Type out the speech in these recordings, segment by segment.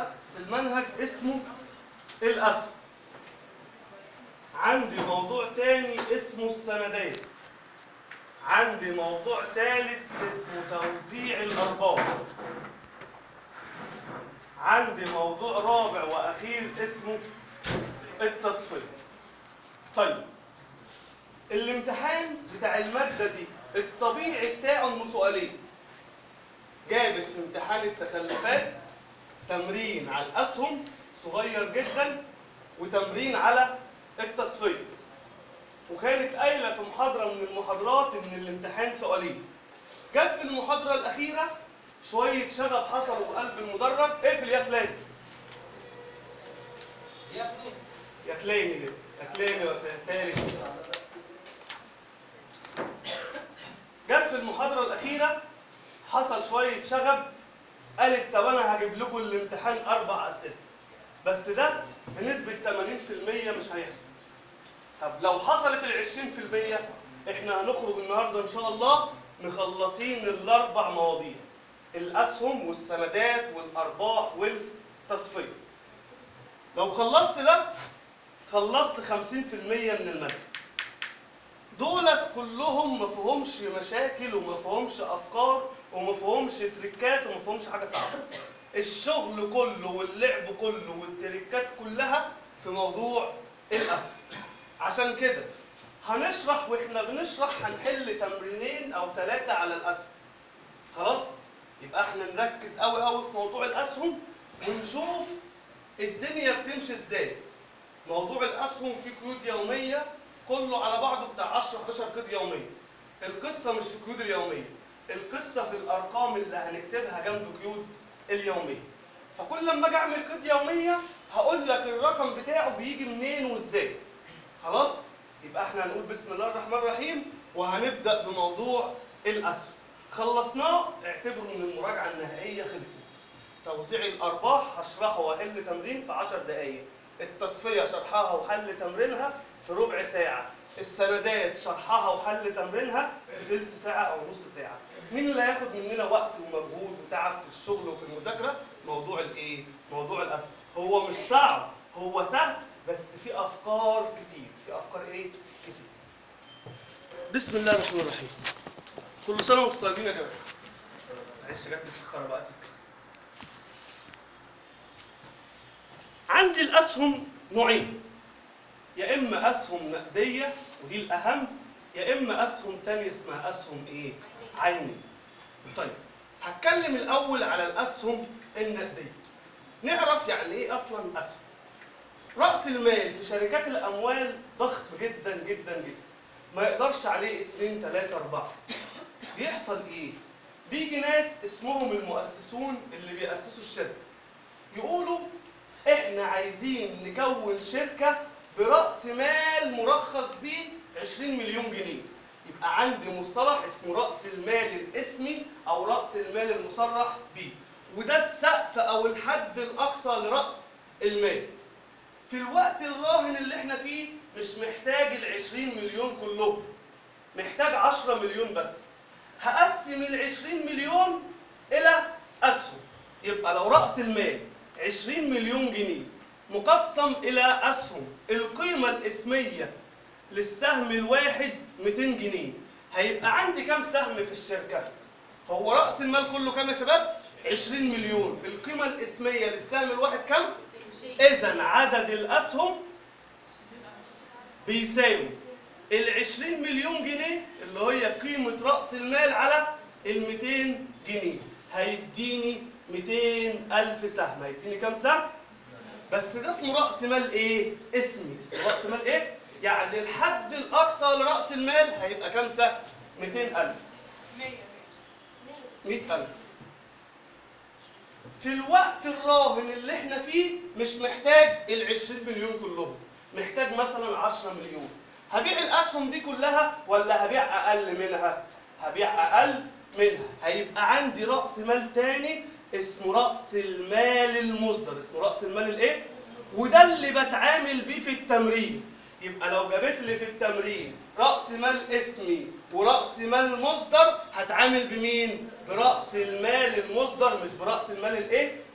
في المنهج اسمه الاسهم عندي موضوع تاني اسمه السندات عندي موضوع ثالث اسمه توزيع الارباح عندي موضوع رابع واخير اسمه التصفيه طيب الامتحان بتاع الماده دي الطبيعي بتاعه انه سؤالين جابت في امتحان التخلفات تمرين على الاسهم صغير جدا وتمرين على التصفيه وكانت قايله في محاضره من المحاضرات ان الامتحان سؤالين جت في المحاضره الاخيره شويه شغب حصلوا في قلب المدرج اقفل يا كلاني يا كلاني كده يا كلاني يا تالت جت في المحاضره الاخيره حصل شويه شغب قالت طب انا هجيب لكم الامتحان اربع اسئله بس ده بنسبه 80% مش هيحصل طب لو حصلت ال 20% احنا هنخرج النهارده ان شاء الله مخلصين الاربع مواضيع الاسهم والسندات والارباح والتصفيه لو خلصت ده خلصت 50% من الماده دولت كلهم ما فيهمش مشاكل وما فيهمش افكار وما فيهمش تريكات وما فيهمش حاجه صعبه الشغل كله واللعب كله والتريكات كلها في موضوع الاسهم عشان كده هنشرح واحنا بنشرح هنحل تمرينين او ثلاثه على الاسهم خلاص يبقى احنا نركز قوي قوي في موضوع الاسهم ونشوف الدنيا بتمشي ازاي موضوع الاسهم فيه قيود يوميه كله على بعضه بتاع 10 11 قيد يوميه القصه مش في القيود اليوميه القصه في الارقام اللي هنكتبها جنب قيود اليوميه فكل لما اجي اعمل قيد يوميه هقول لك الرقم بتاعه بيجي منين وازاي خلاص يبقى احنا هنقول بسم الله الرحمن الرحيم وهنبدا بموضوع الاسهم خلصناه اعتبروا ان المراجعه النهائيه خلصت توزيع الارباح هشرحه واحل تمرين في 10 دقائق التصفيه شرحها وحل تمرينها في ربع ساعه السندات شرحها وحل تمرينها في ثلث ساعه او نص ساعه مين اللي هياخد مننا وقت ومجهود وتعب في الشغل وفي المذاكره موضوع الايه موضوع الاسهم هو مش صعب هو سهل بس في افكار كتير في افكار ايه كتير بسم الله الرحمن الرحيم كل سنه وانتم طيبين يا جماعه معلش جت متاخره بقى سكه عندي الاسهم نوعين يا اما اسهم نقديه ودي الاهم يا اما اسهم تانية اسمها اسهم ايه عيني طيب هتكلم الاول على الاسهم النقديه نعرف يعني ايه اصلا اسهم راس المال في شركات الاموال ضخم جدا جدا جدا ما يقدرش عليه اتنين تلاته اربعه بيحصل ايه بيجي ناس اسمهم المؤسسون اللي بيأسسوا الشركه يقولوا احنا عايزين نكون شركه براس مال مرخص بيه 20 مليون جنيه يبقى عندي مصطلح اسمه راس المال الاسمي او راس المال المصرح بيه وده السقف او الحد الاقصى لراس المال في الوقت الراهن اللي احنا فيه مش محتاج ال 20 مليون كلهم محتاج 10 مليون بس هقسم ال 20 مليون الى اسهم يبقى لو راس المال 20 مليون جنيه مقسم الى اسهم القيمه الاسميه للسهم الواحد 200 جنيه هيبقى عندي كام سهم في الشركه هو راس المال كله كام يا شباب 20 مليون القيمه الاسميه للسهم الواحد كام اذا عدد الاسهم بيساوي ال 20 مليون جنيه اللي هي قيمه راس المال على ال 200 جنيه هيديني 200 الف سهم هيديني كام سهم بس ده اسمه راس مال ايه اسمي اسمه راس مال ايه يعني الحد الاقصى لراس المال هيبقى كام سهم 200000 100000 في الوقت الراهن اللي احنا فيه مش محتاج ال 20 مليون كلهم محتاج مثلا 10 مليون هبيع الاسهم دي كلها ولا هبيع اقل منها هبيع اقل منها هيبقى عندي راس مال تاني اسمه راس المال المصدر اسمه راس المال الايه وده اللي بتعامل بيه في التمرين يبقى لو جابت لي في التمرين راس مال اسمي وراس مال مصدر هتعامل بمين براس المال المصدر مش براس المال الايه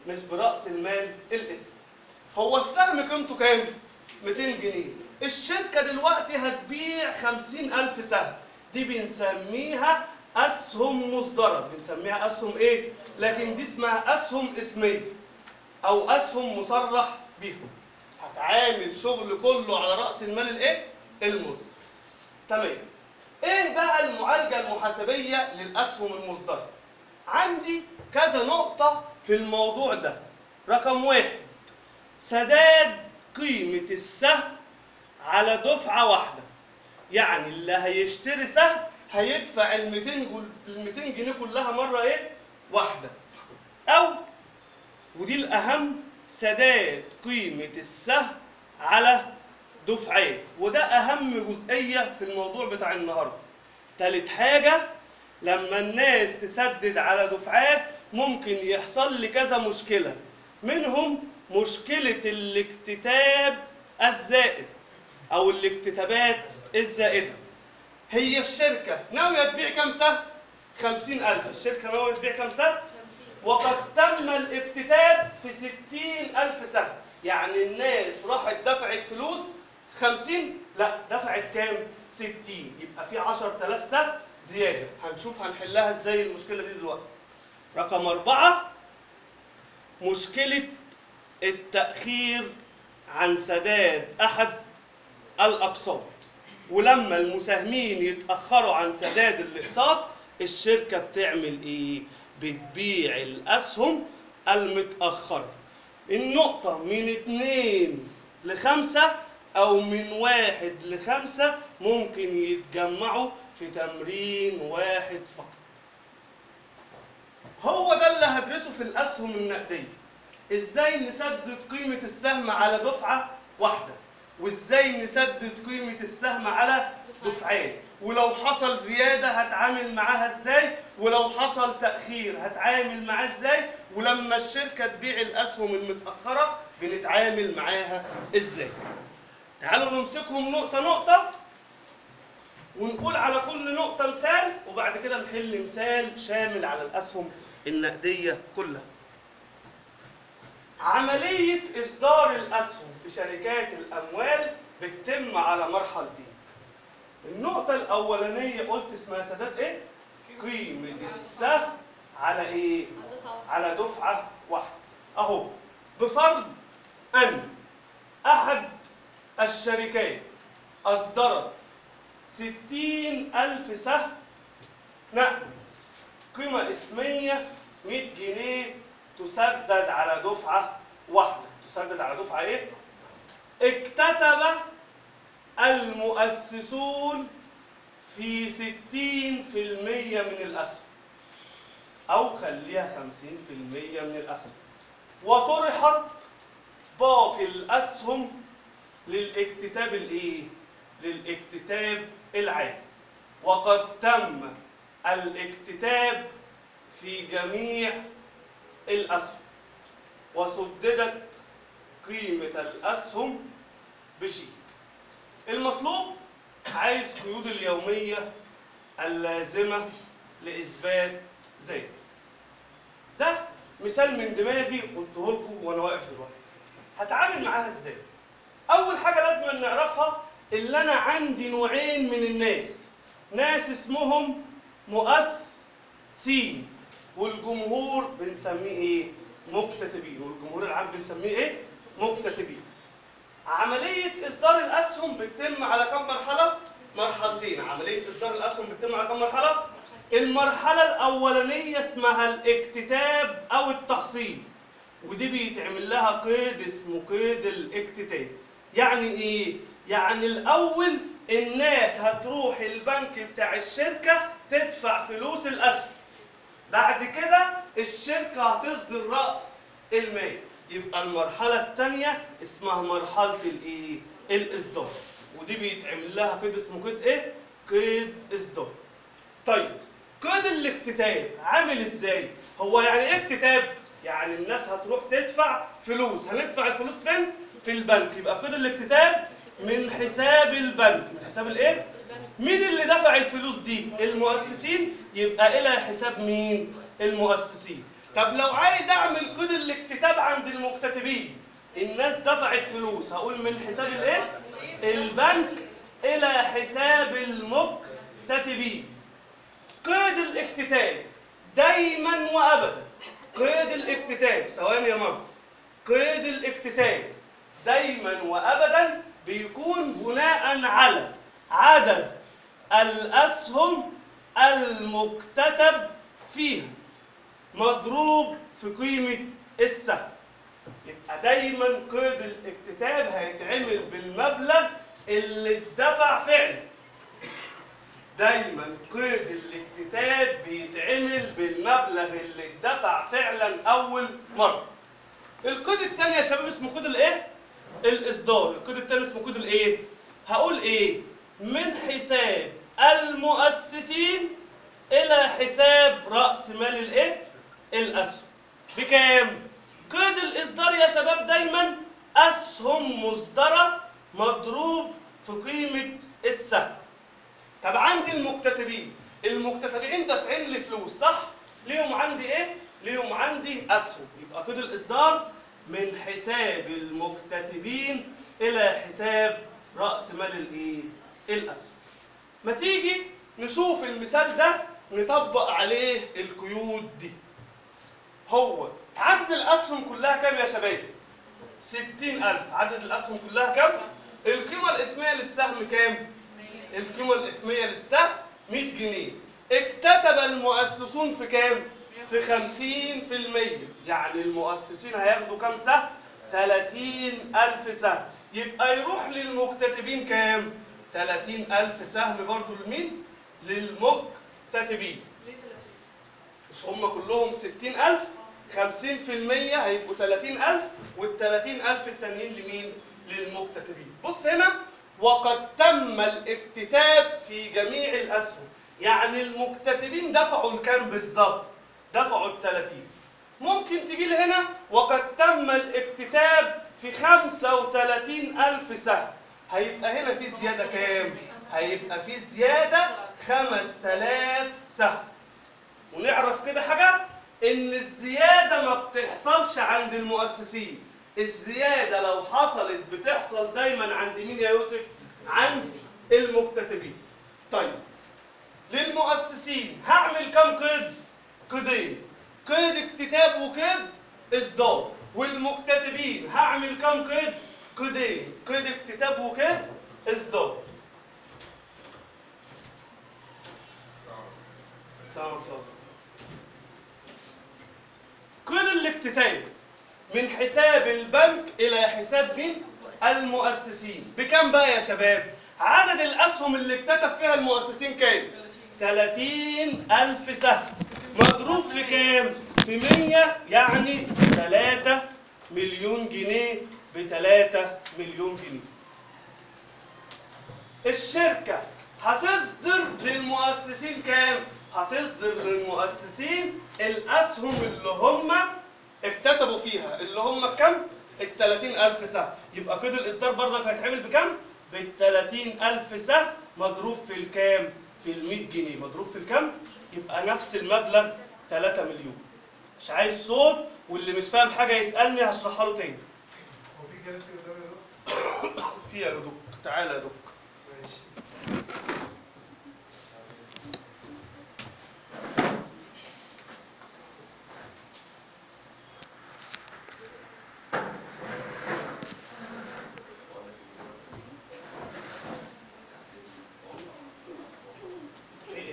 مش براس المال الاسم هو السهم قيمته كام 200 جنيه الشركه دلوقتي هتبيع 50000 سهم دي بنسميها اسهم مصدره بنسميها اسهم ايه لكن دي اسمها اسهم اسميه او اسهم مصرح بيها هتعامل شغل كله على راس المال الايه المصدر تمام ايه بقى المعالجه المحاسبيه للاسهم المصدره عندي كذا نقطه في الموضوع ده رقم واحد سداد قيمه السهم على دفعه واحده يعني اللي هيشتري سهم هيدفع ال 200 جل- ال 200 جنيه كلها مره ايه واحده او ودي الأهم سداد قيمة السهم على دفعات وده أهم جزئية في الموضوع بتاع النهاردة تالت حاجة لما الناس تسدد على دفعات ممكن يحصل لي كذا مشكلة منهم مشكلة الاكتتاب الزائد أو الاكتتابات الزائدة هي الشركة ناوية تبيع كام سهم؟ خمسين ألف الشركة ناوية تبيع كام سهم؟ وقد تم الاكتتاب في ستين ألف سهم يعني الناس راحت دفعت فلوس خمسين لا دفعت كام ستين يبقى في عشر تلاف سهم زيادة هنشوف هنحلها ازاي المشكلة دي دلوقتي رقم أربعة مشكلة التأخير عن سداد أحد الأقساط ولما المساهمين يتأخروا عن سداد الأقساط الشركة بتعمل إيه؟ بتبيع الأسهم المتأخرة النقطة من اتنين لخمسة أو من واحد لخمسة ممكن يتجمعوا في تمرين واحد فقط هو ده اللي هدرسه في الأسهم النقدية ازاي نسدد قيمة السهم على دفعة واحدة وازاي نسدد قيمة السهم على دفعات ولو حصل زيادة هتعامل معاها ازاي ولو حصل تأخير هتعامل معاه ازاي ولما الشركة تبيع الأسهم المتأخرة بنتعامل معاها ازاي تعالوا نمسكهم نقطة نقطة ونقول على كل نقطة مثال وبعد كده نحل مثال شامل على الأسهم النقدية كلها عملية إصدار الأسهم في شركات الأموال بتتم على مرحلتين. النقطة الأولانية قلت اسمها سداد إيه؟ قيمة السهم على إيه؟ على دفعة واحدة. أهو بفرض أن أحد الشركات أصدرت ستين ألف سهم نقد قيمة اسمية 100 جنيه تسدد على دفعة واحدة تسدد على دفعة ايه؟ اكتتب المؤسسون في 60% من الأسهم أو خليها 50% من الأسهم وطرحت باقي الأسهم للاكتتاب الإيه؟ للاكتتاب العام وقد تم الاكتتاب في جميع الأسهم وسددت قيمة الأسهم بشيك المطلوب عايز قيود اليومية اللازمة لإثبات ذلك ده مثال من دماغي قلته لكم وأنا واقف دلوقتي هتعامل معاها إزاي؟ أول حاجة لازم نعرفها اللي أنا عندي نوعين من الناس ناس اسمهم مؤسسين والجمهور بنسميه ايه؟ مكتتبين والجمهور العام بنسميه ايه؟ مكتتبين. عملية إصدار الأسهم بتتم على كم مرحلة؟ مرحلتين، عملية إصدار الأسهم بتتم على كم مرحلة؟ المرحلة الأولانية اسمها الاكتتاب أو التحصيل. ودي بيتعمل لها قيد اسمه قيد الاكتتاب. يعني إيه؟ يعني الأول الناس هتروح البنك بتاع الشركة تدفع فلوس الأسهم. بعد كده الشركة هتصدر رأس المال يبقى المرحلة الثانية اسمها مرحلة الايه؟ الإصدار ودي بيتعمل لها قيد اسمه قيد ايه؟ قيد إصدار طيب قيد الاكتتاب عامل ازاي؟ هو يعني ايه اكتتاب؟ يعني الناس هتروح تدفع فلوس هندفع الفلوس فين؟ في البنك يبقى قيد الاكتتاب من حساب البنك من حساب الايه؟ مين اللي دفع الفلوس دي؟ المؤسسين يبقى إلى حساب مين؟ المؤسسين. طب لو عايز اعمل كود الاكتتاب عند المكتتبين الناس دفعت فلوس هقول من حساب الايه البنك الى حساب المكتتبين قيد الاكتتاب دايما وابدا قيد الاكتتاب ثواني يا مرة قيد الاكتتاب دايما وابدا بيكون بناء على عدد الاسهم المكتتب فيها مضروب في قيمة السهم يبقى دايما قيد الاكتتاب هيتعمل بالمبلغ اللي اتدفع فعلا دايما قيد الاكتتاب بيتعمل بالمبلغ اللي اتدفع فعلا اول مره الكود الثاني يا شباب اسمه كود الايه الاصدار الكود الثاني اسمه كود الايه هقول ايه من حساب المؤسسين الى حساب راس مال الايه الاسهم بكام قيد الاصدار يا شباب دايما اسهم مصدره مضروب في قيمه السهم طب عندي المكتتبين المكتتبين دافعين لي فلوس صح ليهم عندي ايه ليهم عندي اسهم يبقى كود الاصدار من حساب المكتتبين الى حساب راس مال الايه الاسهم ما تيجي نشوف المثال ده نطبق عليه القيود دي هو عدد الاسهم كلها كام يا شباب 60000 عدد الاسهم كلها كام القيمه الاسميه للسهم كام القيمة الاسمية للسهم 100 جنيه اكتتب المؤسسون في كام؟ في 50% يعني المؤسسين هياخدوا كام سهم؟ 30000 سهم يبقى يروح للمكتتبين كام؟ 30000 سهم برضو لمين؟ للمكتتبين ليه 30 مش هم كلهم 60000 50% هيبقوا 30000 وال 30000 التانيين لمين؟ للمكتتبين. بص هنا وقد تم الاكتتاب في جميع الاسهم، يعني المكتتبين دفعوا الكام بالظبط؟ دفعوا ال 30. ممكن تيجي لي هنا وقد تم الاكتتاب في 35000 سهم. هيبقى هنا في زياده كام؟ هيبقى في زياده 5000 سهم. ونعرف كده حاجة إن الزيادة ما بتحصلش عند المؤسسين الزيادة لو حصلت بتحصل دايما عند مين يا يوسف؟ عند المكتتبين طيب للمؤسسين هعمل كم قيد؟ قيدين قيد اكتتاب وقيد إصدار والمكتتبين هعمل كم قيد؟ قيدين قيد اكتتاب وقيد إصدار سلام عليكم. قيد الاكتتاب من حساب البنك إلى حساب مين؟ المؤسسين بكم بقى يا شباب؟ عدد الأسهم اللي اكتتب فيها المؤسسين كام؟ 30 ألف سهم مضروب في كام؟ في 100 يعني 3 مليون جنيه ب 3 مليون جنيه الشركة هتصدر للمؤسسين كام؟ هتصدر للمؤسسين الأسهم اللي هم اكتتبوا فيها اللي هم كام؟ ال 30000 سهم يبقى قيد الإصدار برضك هيتعمل بكام؟ بال 30000 سهم مضروب في الكام؟ في ال 100 جنيه مضروب في الكام؟ يبقى نفس المبلغ 3 مليون مش عايز صوت واللي مش فاهم حاجة يسألني هشرحها له تاني هو في جلسة قدامي يا دكتور؟ في يا دوك تعالى يا دوك ماشي في ايه؟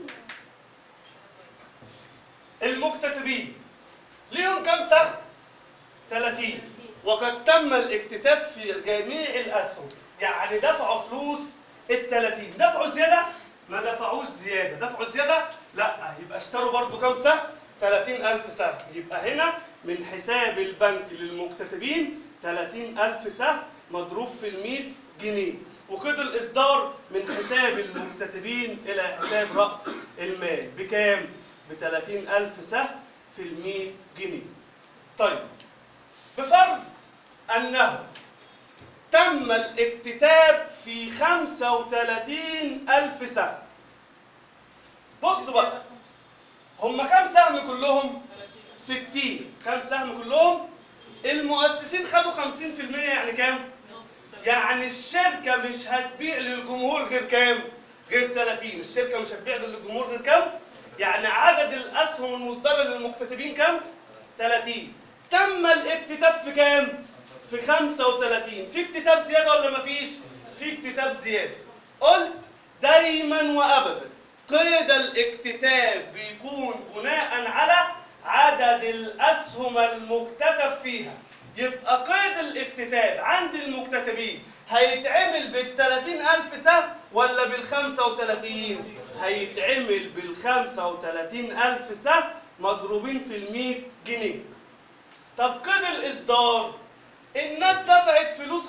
المكتتبين ليهم كم سهم؟ 30 وقد تم الاكتتاب في جميع الاسهم يعني دفعوا فلوس ال 30 دفعوا زياده؟ ما دفعوش زياده دفعوا زياده؟ لا يبقى اشتروا برضو كم سهم؟ 30000 سهم يبقى هنا من حساب البنك للمكتتبين 30000 سهم مضروب في ال 100 جنيه وقيد الإصدار من حساب المكتتبين إلى حساب رأس المال بكام؟ ب 30000 سهم في ال 100 جنيه. طيب بفرض أنه تم الاكتتاب في 35000 سهم. بص بقى هم كام سهم كلهم؟ 60 كام سهم كلهم المؤسسين خدوا 50% يعني كام يعني الشركه مش هتبيع للجمهور غير كام غير 30 الشركه مش هتبيع للجمهور غير كام يعني عدد الاسهم المصدره للمكتتبين كام 30 تم الاكتتاب في كام في 35 في اكتتاب زياده ولا مفيش في اكتتاب زياده قلت دايما وابدا قيد الاكتتاب بيكون بناء على عدد الاسهم المكتتب فيها يبقى قيد الاكتتاب عند المكتتبين هيتعمل بال 30000 سهم ولا بال 35 هيتعمل بال 35000 سهم مضروبين في ال 100 جنيه طب قيد الاصدار الناس دفعت فلوس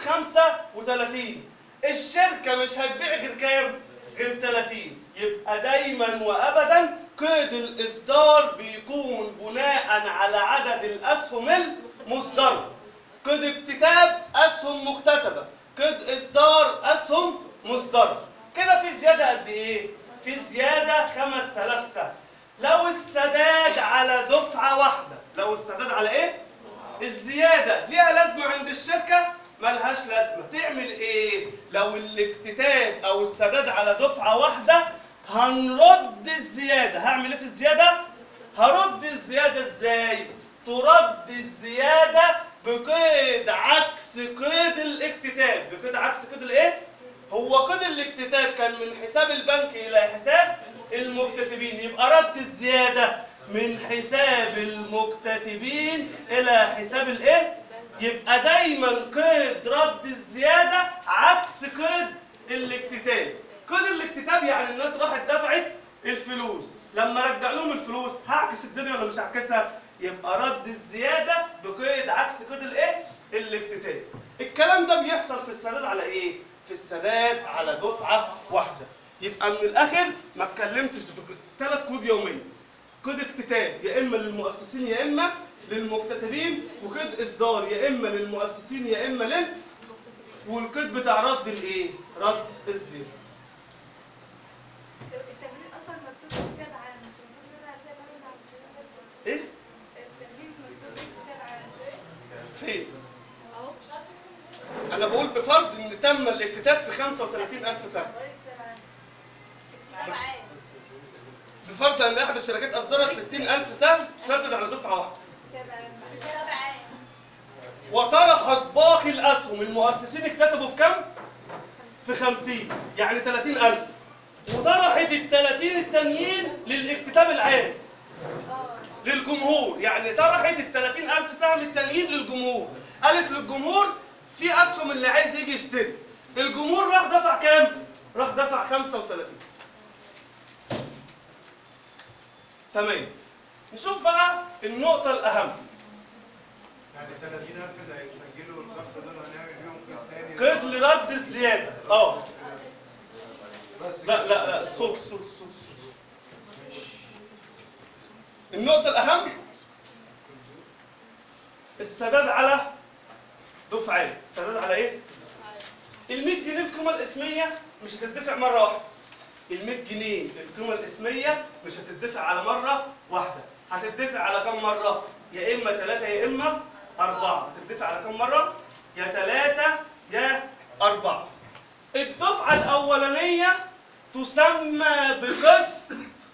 35 الشركه مش هتبيع غير كام غير 30 يبقى دايما وابدا قيد الاصدار بيكون بناء على عدد الاسهم المصدره قيد اكتتاب اسهم مكتتبه قيد اصدار اسهم مصدره كده في زياده قد ايه في زياده 5000 سهم لو السداد على دفعه واحده لو السداد على ايه الزياده ليها لازمه عند الشركه ملهاش لازمه تعمل ايه لو الاكتتاب او السداد على دفعه واحده هنرد الزياده هعمل ايه في الزياده هرد الزياده ازاي ترد الزياده بقيد عكس قيد الاكتتاب بقيد عكس قيد الايه هو قيد الاكتتاب كان من حساب البنك الى حساب المكتتبين يبقى رد الزياده من حساب المكتتبين الى حساب الايه يبقى دايما قيد رد الزياده عكس قيد الاكتتاب قيد الاكتتاب يعني الناس راحت دفعت الفلوس لما رجع لهم الفلوس هعكس الدنيا ولا مش هعكسها يبقى رد الزياده بقيد عكس قيد الايه الاكتتاب الكلام ده بيحصل في السداد على ايه في السداد على دفعه واحده يبقى من الاخر ما اتكلمتش في ثلاث كود يوميه كود اكتتاب يا اما للمؤسسين يا اما للمكتتبين وكود اصدار يا اما للمؤسسين يا اما لل والكود بتاع رد الايه رد الزياده التمرين اصلا مكتوب كتاب عام مش المفروض ان انا كتاب عام مع الكلام بس ايه التمرين مكتوب ايه كتاب عام فين اهو انا بقول بفرض ان تم الاكتتاب في 35000 سنه ولا كتاب عام كتاب عام بفرض ان احد الشركات اصدرت 60000 سهم تسدد على دفعه واحده كتاب عام كتاب عام وطرحت باقي الاسهم المؤسسين اكتتبوا في كام؟ في 50 يعني 30000 وطرحت ال 30 التانيين للاكتتاب العام اه للجمهور يعني طرحت ال 30000 سهم التانيين للجمهور قالت للجمهور في اسهم اللي عايز يجي يشتري الجمهور راح دفع كام؟ راح دفع 35 تمام نشوف بقى النقطة الأهم يعني 30000 اللي هيتسجلوا الخمسه دول هنعمل بيهم قيد تاني قيد لرد الزيادة اه بس لا لا لا الصوت الصوت الصوت الصوت النقطة الأهم السداد على دفعات السداد على إيه؟ ال 100 جنيه القيمة الاسمية مش هتدفع مرة واحدة ال 100 جنيه القيمة الاسمية مش هتدفع على مرة واحدة هتدفع على كم مرة؟ يا إما ثلاثة يا إما أربعة هتدفع على كم مرة؟ يا ثلاثة يا أربعة الدفعة الأولانية تسمى بقسط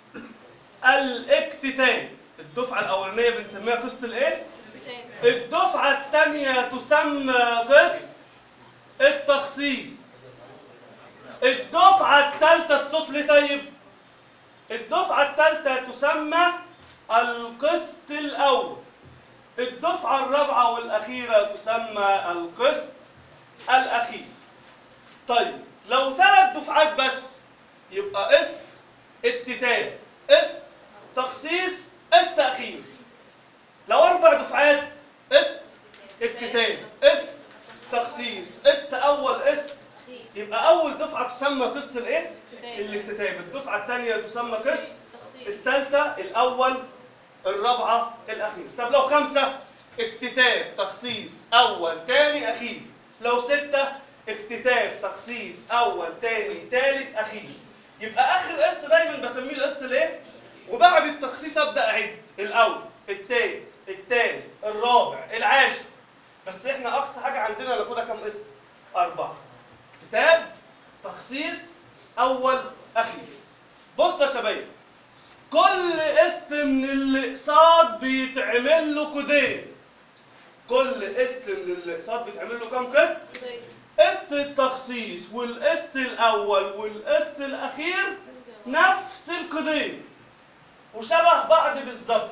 الاكتتاب الدفعة الأولانية بنسميها قسط الإيه؟ الدفعة الثانية تسمى قسط التخصيص الدفعة الثالثة الصوت ليه طيب؟ الدفعة الثالثة تسمى القسط الأول الدفعة الرابعة والأخيرة تسمى القسط الأخير طيب لو ثلاث دفعات بس يبقى قسط اكتتاب قسط تخصيص قسط أخير لو أربع دفعات قسط اكتتاب قسط تخصيص قسط أول قسط يبقى أول دفعة تسمى قسط الإيه؟ الاكتتاب الدفعة الثانية تسمى قسط الثالثة الأول الرابعة الأخير طب لو خمسة اكتتاب تخصيص أول تاني أخير لو ستة اكتتاب تخصيص أول تاني تالت أخير يبقى آخر قسط دايما بسميه القسط الإيه؟ وبعد التخصيص أبدأ أعد الأول التاني التالت الرابع العاشر بس احنا اقصى حاجه عندنا ناخدها كام اسم اربعه كتاب تخصيص اول اخير بص يا شباب كل قسط من الاقساط بيتعمل له كودين كل قسط من الاقساط بيتعمل له كام كده قسط التخصيص والقسط الاول والقسط الاخير نفس الكودين وشبه بعض بالظبط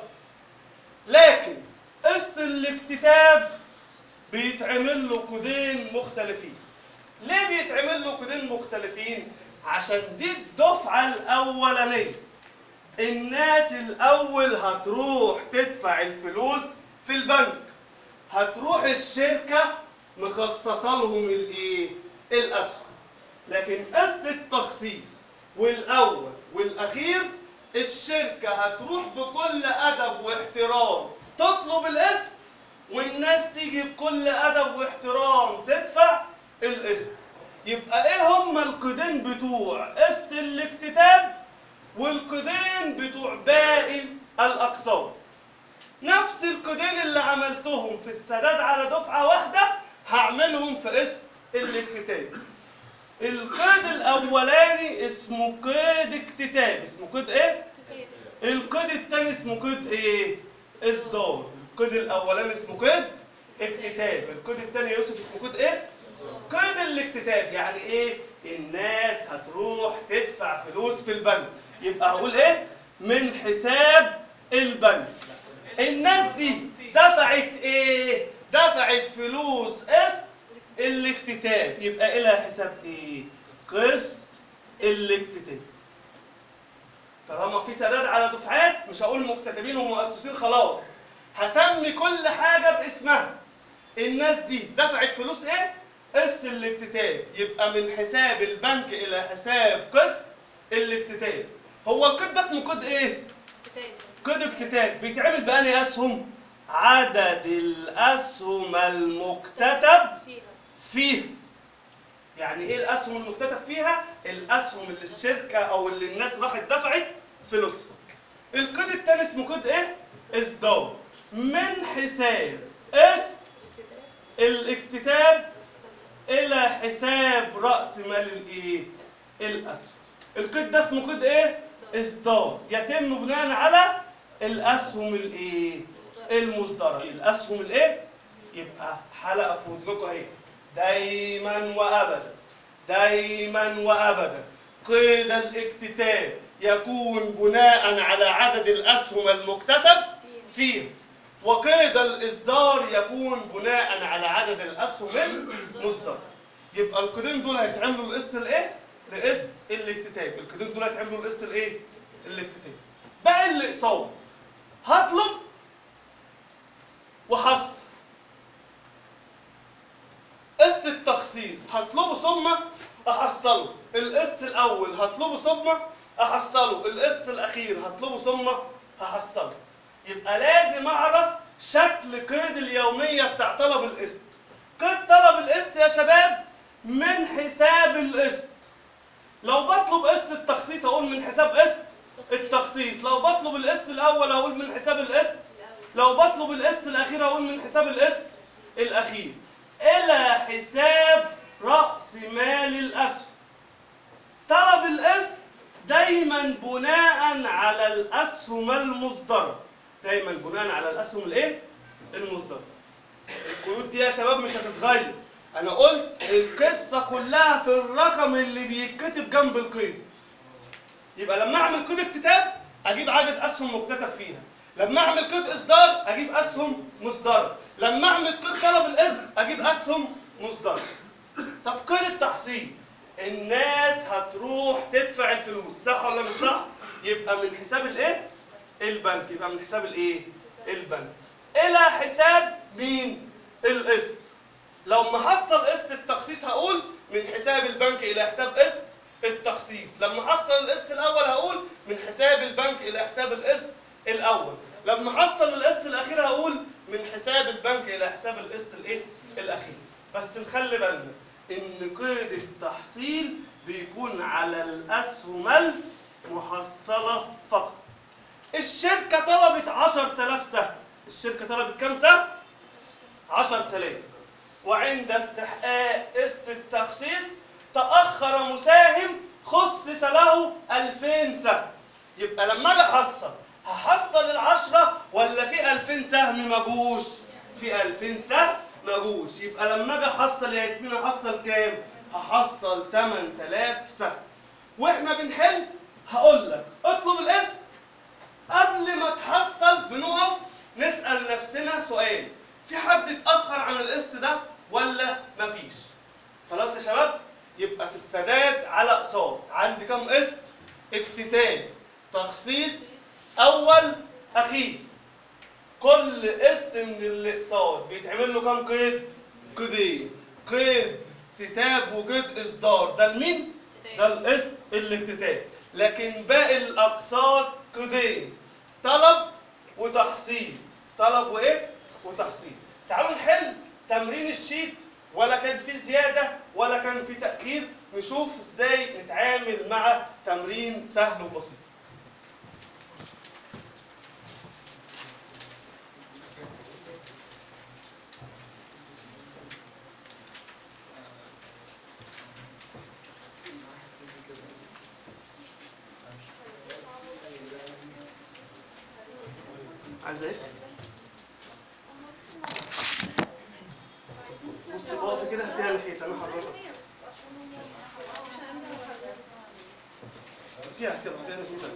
لكن قسط الاكتتاب بيتعمل له كودين مختلفين ليه بيتعمل له كودين مختلفين عشان دي الدفعه الاولانيه الناس الاول هتروح تدفع الفلوس في البنك هتروح الشركه مخصصه لهم الايه الاسهم لكن قسط التخصيص والاول والاخير الشركه هتروح بكل ادب واحترام تطلب القسط والناس تيجي بكل ادب واحترام تدفع القسط يبقى ايه هما القيدين بتوع قسط الاكتتاب والقيدين بتوع باقي الاقساط نفس القيدين اللي عملتهم في السداد على دفعه واحده هعملهم في قسط الاكتتاب القيد الاولاني اسمه قيد اكتتاب اسمه قيد ايه القيد الثاني اسمه قيد ايه اصدار القيد الاولاني اسمه قيد اكتتاب القيد الثاني يا يوسف اسمه قيد ايه قيد الاكتتاب يعني ايه الناس هتروح تدفع فلوس في البنك يبقى هقول ايه من حساب البنك الناس دي دفعت ايه دفعت فلوس قسط الاكتتاب يبقى إلى حساب ايه قسط الاكتتاب طالما في سداد على دفعات مش هقول مكتتبين ومؤسسين خلاص هسمي كل حاجه باسمها الناس دي دفعت فلوس ايه قسط الاكتتاب يبقى من حساب البنك الى حساب قسط الاكتتاب هو الكود ده اسمه كود ايه كود اكتتاب بيتعمل بأني اسهم عدد الاسهم المكتتب فيها يعني ايه الاسهم المكتتب فيها الاسهم اللي الشركه او اللي الناس راحت دفعت فلوسها الكود التاني اسمه كود ايه اصدار من حساب قسط الاكتتاب الى حساب راس مال الايه الاسهم الكود ده اسمه كود ايه اصدار يتم بناء على الاسهم الايه المصدره الاسهم الايه يبقى حلقه في ودنكم اهي دايما وابدا دايما وابدا قيد الاكتتاب يكون بناء على عدد الاسهم المكتتب فيه وقيد الاصدار يكون بناء على عدد الاسهم المصدره يبقى القيدين دول هيتعملوا القسط الايه لقسط الاكتتاب القيدين دول هيتعملوا القسط الايه الاكتتاب بقى الاقساط هطلب وحصل قسط التخصيص هطلبه ثم احصله القسط الاول هطلبه ثم احصله القسط الاخير هطلبه ثم هحصله يبقى لازم اعرف شكل قيد اليوميه بتاع طلب القسط قيد طلب القسط يا شباب من حساب القسط لو بطلب قسط التخصيص اقول من حساب قسط التخصيص لو بطلب القسط الاول اقول من حساب القسط لو بطلب القسط الاخير اقول من حساب القسط الاخير الى حساب راس مال الاسهم طلب القسط دايما بناء على الاسهم المصدره دايما بناء على الاسهم الايه المصدره القيود دي يا شباب مش هتتغير انا قلت القصه كلها في الرقم اللي بيتكتب جنب القيد يبقى لما اعمل قيد اكتتاب اجيب عدد اسهم مكتتب فيها لما اعمل قيد اصدار اجيب اسهم مصدره لما اعمل قيد طلب القسط اجيب اسهم مصدره طب قيد التحصيل الناس هتروح تدفع الفلوس صح ولا مش صح يبقى من حساب الايه البنك يبقى من حساب الايه البنك الى حساب مين القسط لو محصل قسط التخصيص هقول من حساب البنك الى حساب قسط التخصيص لما احصل القسط الاول هقول من حساب البنك الى حساب القسط الاول لما احصل القسط الاخير هقول من حساب البنك الى حساب القسط الايه الاخير بس نخلي بالنا ان قيد التحصيل بيكون على الاسهم المحصله فقط الشركة طلبت 10000 سهم الشركة طلبت كام سهم؟ 10000 وعند استحقاق قسط التخصيص تأخر مساهم خصص له 2000 سهم يبقى لما اجي احصل هحصل العشرة ولا في 2000 سهم مجوش؟ في 2000 سهم مجوش يبقى لما اجي احصل يا ياسمين احصل كام؟ هحصل 8000 سهم واحنا بنحل هقول لك اطلب القسط قبل ما تحصل بنقف نسأل نفسنا سؤال في حد اتأخر عن القسط ده ولا مفيش خلاص يا شباب يبقى في السداد على اقساط عندي كام قسط اكتتاب تخصيص اول اخير كل قسط من الاقساط بيتعمل له كام قيد قيدين قيد اكتتاب وقيد اصدار ده لمين ده القسط الاكتتاب لكن باقي الاقساط قيدين طلب وتحصيل طلب وايه وتحصيل تعالوا نحل تمرين الشيت ولا كان في زياده ولا كان في تاخير نشوف ازاي نتعامل مع تمرين سهل وبسيط عايز ايه بصي اقفي كده هاتيها ناحيتي انا هحررها هاتيها هاتيها هاتيها ناحيتي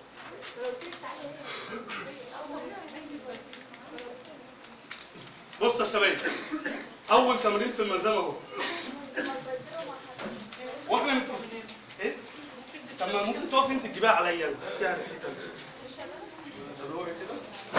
بص يا شباب اول تمرين في الملزمه اهو واحنا متفقين ايه طب ما ممكن تقف انت تجيبها عليا أنا. هاتيها ناحيتي أنا. روحي كده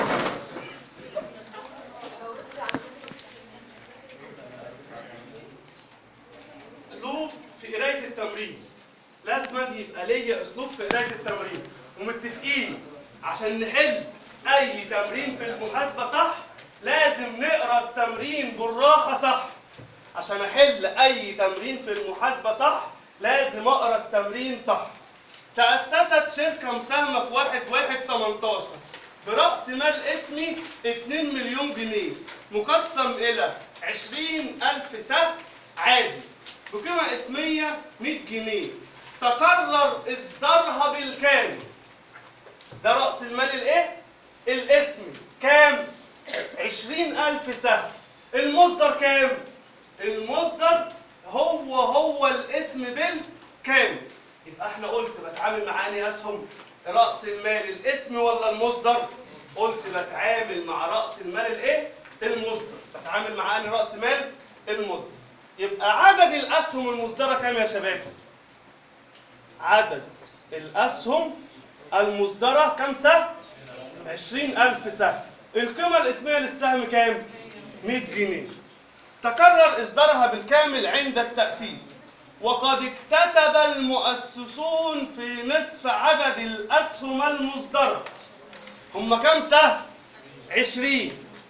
اسلوب في قرايه التمرين لازم يبقى ليا اسلوب في قرايه التمرين ومتفقين عشان نحل اي تمرين في المحاسبه صح لازم نقرا التمرين بالراحه صح عشان احل اي تمرين في المحاسبه صح لازم اقرا التمرين صح تأسست شركة مساهمة في واحد واحد 18 برأس مال اسمي 2 مليون جنيه مقسم إلى 20 ألف سهم عادي بقيمة اسمية 100 جنيه تقرر إصدارها بالكامل ده رأس المال الإيه؟ الاسمي كام؟ 20 ألف سهم المصدر كام؟ المصدر هو هو الاسم بالكامل يبقى احنا قلت بتعامل مع انهي اسهم راس المال الاسم ولا المصدر قلت بتعامل مع راس المال الايه المصدر بتعامل مع انهي راس مال المصدر يبقى عدد الاسهم المصدره كام يا شباب عدد الاسهم المصدره كام سهم 20000 سهم القيمه الاسميه للسهم كام 100 جنيه تكرر إصدارها بالكامل عند التأسيس وقد اكتتب المؤسسون في نصف عدد الأسهم المصدرة هم كم سهم؟ عشرين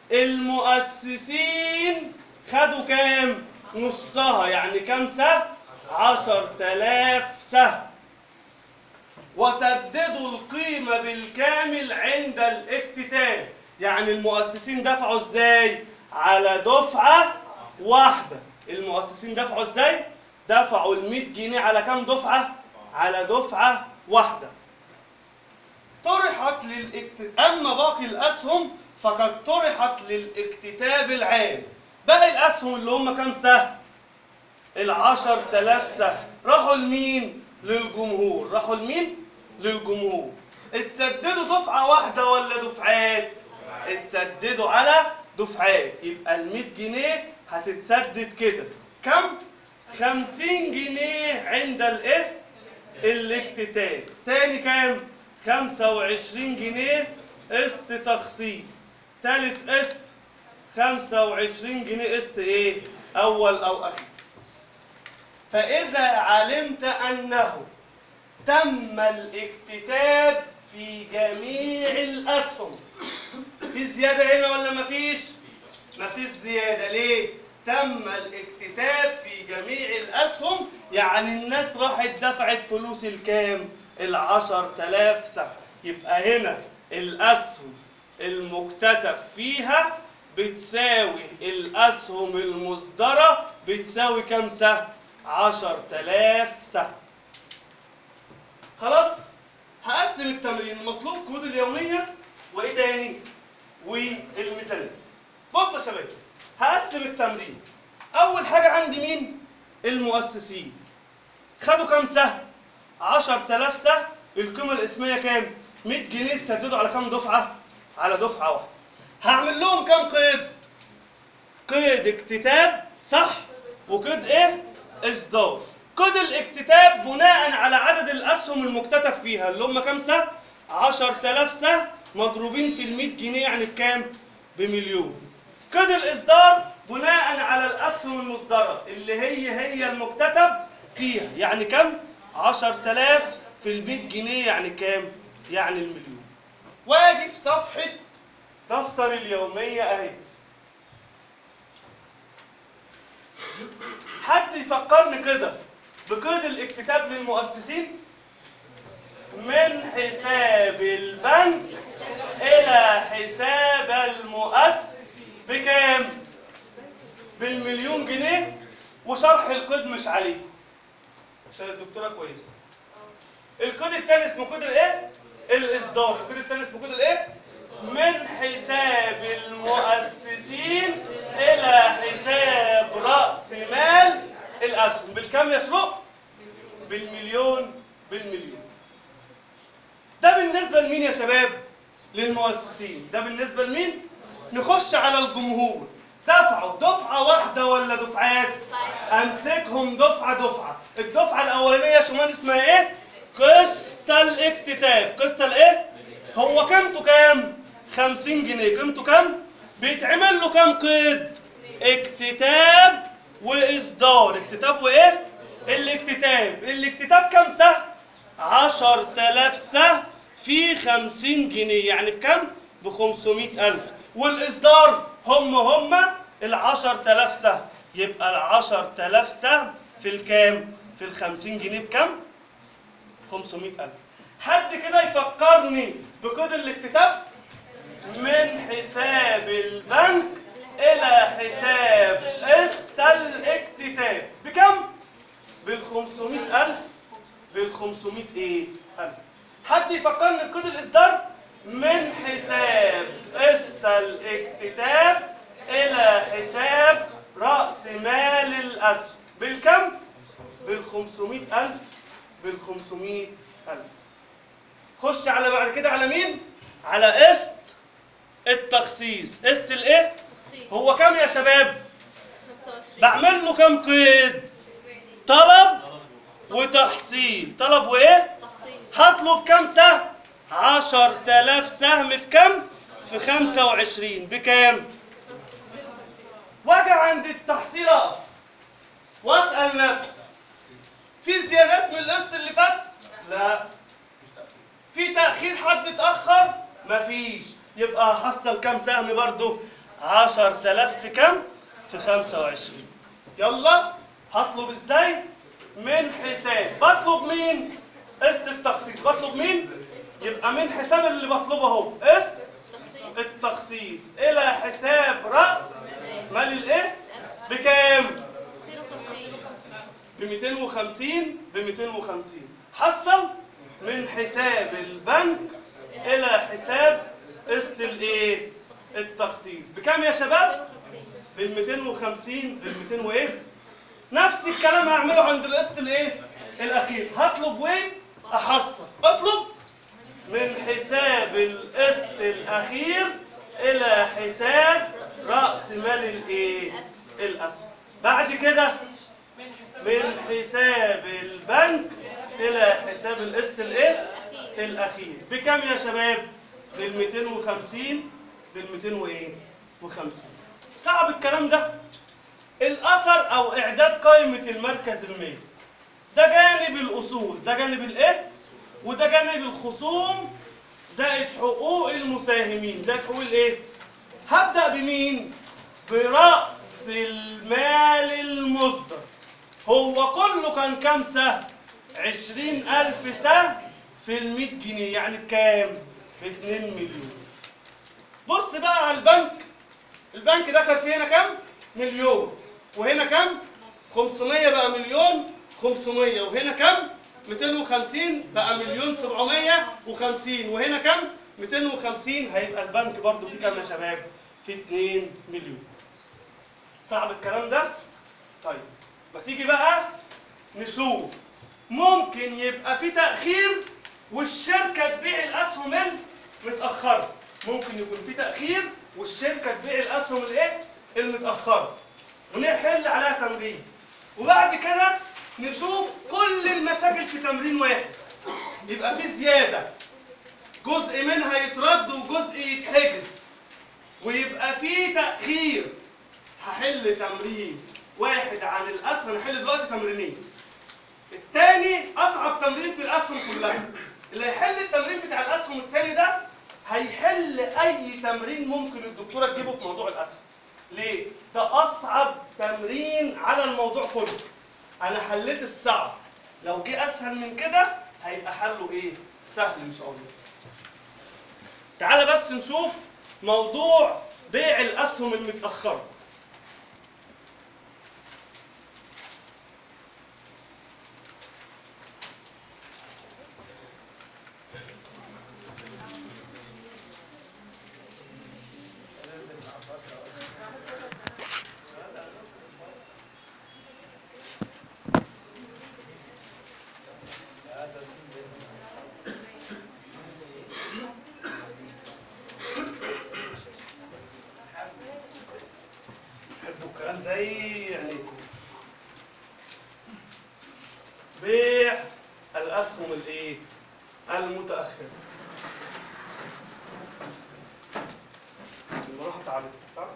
المؤسسين خدوا كام؟ نصها يعني كم سهم؟ عشر تلاف سهم وسددوا القيمة بالكامل عند الاكتتاب يعني المؤسسين دفعوا ازاي على دفعة واحدة المؤسسين دفعوا ازاي دفعوا ال 100 جنيه على كام دفعة على دفعة واحدة طرحت للاكت... اما باقي الاسهم فقد طرحت للاكتتاب العام باقي الاسهم اللي هم كام سهم ال 10000 سهم راحوا لمين للجمهور راحوا لمين للجمهور اتسددوا دفعة واحدة ولا دفعات اتسددوا على دفعات يبقى ال 100 جنيه هتتسدد كده كم 50 جنيه عند الايه الاكتتاب تاني كام 25 جنيه قسط تخصيص تالت قسط 25 جنيه قسط ايه اول او اخير فاذا علمت انه تم الاكتتاب في جميع الاسهم في زياده هنا ولا مفيش مفيش زياده ليه تم الاكتتاب في جميع الاسهم يعني الناس راحت دفعت فلوس الكام العشر تلاف سهم يبقى هنا الاسهم المكتتب فيها بتساوي الاسهم المصدره بتساوي كام سهم 10000 سهم خلاص هقسم التمرين مطلوب كود اليوميه وايه تاني والميزانيه بص يا شباب هقسم التمرين اول حاجه عندي مين المؤسسين خدوا كام سهم 10000 سهم القيمه الاسميه كام 100 جنيه تسددوا على كام دفعه على دفعه واحده هعمل لهم كام قيد قيد اكتتاب صح وقيد ايه اصدار قيد الاكتتاب بناء على عدد الاسهم المكتتب فيها اللي هم كام سهم 10000 سهم مضروبين في ال 100 جنيه يعني بكام بمليون قيد الاصدار بناء على الاسهم المصدره اللي هي هي المكتتب فيها يعني كام 10000 في ال 100 جنيه يعني كام يعني المليون واجي في صفحه دفتر اليوميه اهي حد يفكرني كده بقيد الاكتتاب للمؤسسين من حساب البنك الى حساب المؤسس بكام بالمليون جنيه وشرح القيد مش عليكم عشان الدكتوره كويسه الكود التاني اسمه كود الايه الاصدار الكود التاني اسمه كود الايه من حساب المؤسسين الى حساب راس مال الاسهم بالكام يا شروق بالمليون بالمليون ده بالنسبه لمين يا شباب للمؤسسين ده بالنسبه لمين نخش على الجمهور دفعوا دفعه واحده ولا دفعات امسكهم دفعه دفعه الدفعه الاولانيه يا شمال اسمها ايه قسط الاكتتاب قسط الايه هو قيمته كام 50 جنيه قيمته كام بيتعمل له كام قيد اكتتاب واصدار اكتتاب وايه الاكتتاب الاكتتاب كام سهم 10000 سهم في 50 جنيه يعني بكام ب 500000 والاصدار هم هم ال 10000 سهم يبقى ال 10000 سهم في الكام في ال 50 جنيه بكام 500000 حد كده يفكرني بكود الاكتتاب من حساب البنك الى حساب قسط الاكتتاب بكم بال 500000 بال 500 ايه ألف حد يفكرني بكود الاصدار من حساب قسط الاكتتاب الى حساب راس مال الاسهم بالكم بال 500000 بال 500000 خش على بعد كده على مين على قسط التخصيص قسط الايه هو كام يا شباب بعمل له كام قيد طلب وتحصيل طلب وايه هطلب كام سهم 10000 سهم في كام في 25 بكام واجي عند التحصيل اقف واسال نفسي في زيادات من القسط اللي فات لا في تاخير حد اتاخر مفيش يبقى هحصل كام سهم برضو 10000 في كام في 25 يلا هطلب ازاي من حساب بطلب مين قسط التخصيص بطلب مين يبقى من حساب اللي بطلبه اهو قسط التخصيص الى حساب راس مال الايه بكام ب 250 ب 250 حصل من حساب البنك الى حساب قسط الايه التخصيص بكام يا شباب بال 250 بال 200 وايه نفس الكلام هعمله عند القسط الايه الاخير هطلب وين احصل اطلب من حساب القسط الاخير الى حساب راس مال الايه الاسهم بعد كده من حساب البنك الى حساب القسط الايه الاخير بكام يا شباب بال 250 بال 200 وايه و50 صعب الكلام ده الاثر او اعداد قائمه المركز المالي ده جانب الاصول ده جانب الايه وده جانب الخصوم زائد حقوق المساهمين زائد حقوق الايه هبدا بمين براس المال المصدر هو كله كان كام سهم عشرين ألف سهم في المية جنيه يعني بكام في 2 مليون بص بقى على البنك البنك دخل فيه هنا كام؟ مليون وهنا كام؟ 500 بقى مليون 500 وهنا كام؟ 250 بقى مليون 750 وهنا كام؟ 250 هيبقى البنك برضو فيه كام يا شباب؟ في 2 مليون صعب الكلام ده؟ طيب ما تيجي بقى نشوف ممكن يبقى في تأخير والشركة تبيع الأسهم المتأخرة ممكن يكون في تأخير والشركة تبيع الأسهم الإيه؟ المتأخرة ونحل عليها تمرين وبعد كده نشوف كل المشاكل في تمرين واحد يبقى في زيادة جزء منها يترد وجزء يتحجز ويبقى في تأخير هحل تمرين واحد عن الأسهم هنحل دلوقتي تمرينين التاني أصعب تمرين في الأسهم كلها اللي هيحل التمرين بتاع الأسهم التاني ده هيحل أي تمرين ممكن الدكتورة تجيبه في موضوع الأسهم ليه؟ ده أصعب تمرين على الموضوع كله أنا حليت الصعب لو جه أسهل من كده هيبقى حله إيه؟ سهل إن شاء الله تعالى بس نشوف موضوع بيع الأسهم المتأخرة حبوا الكلام زي يعني بيع الاسهم الايه المتاخره المروحه تعبت صح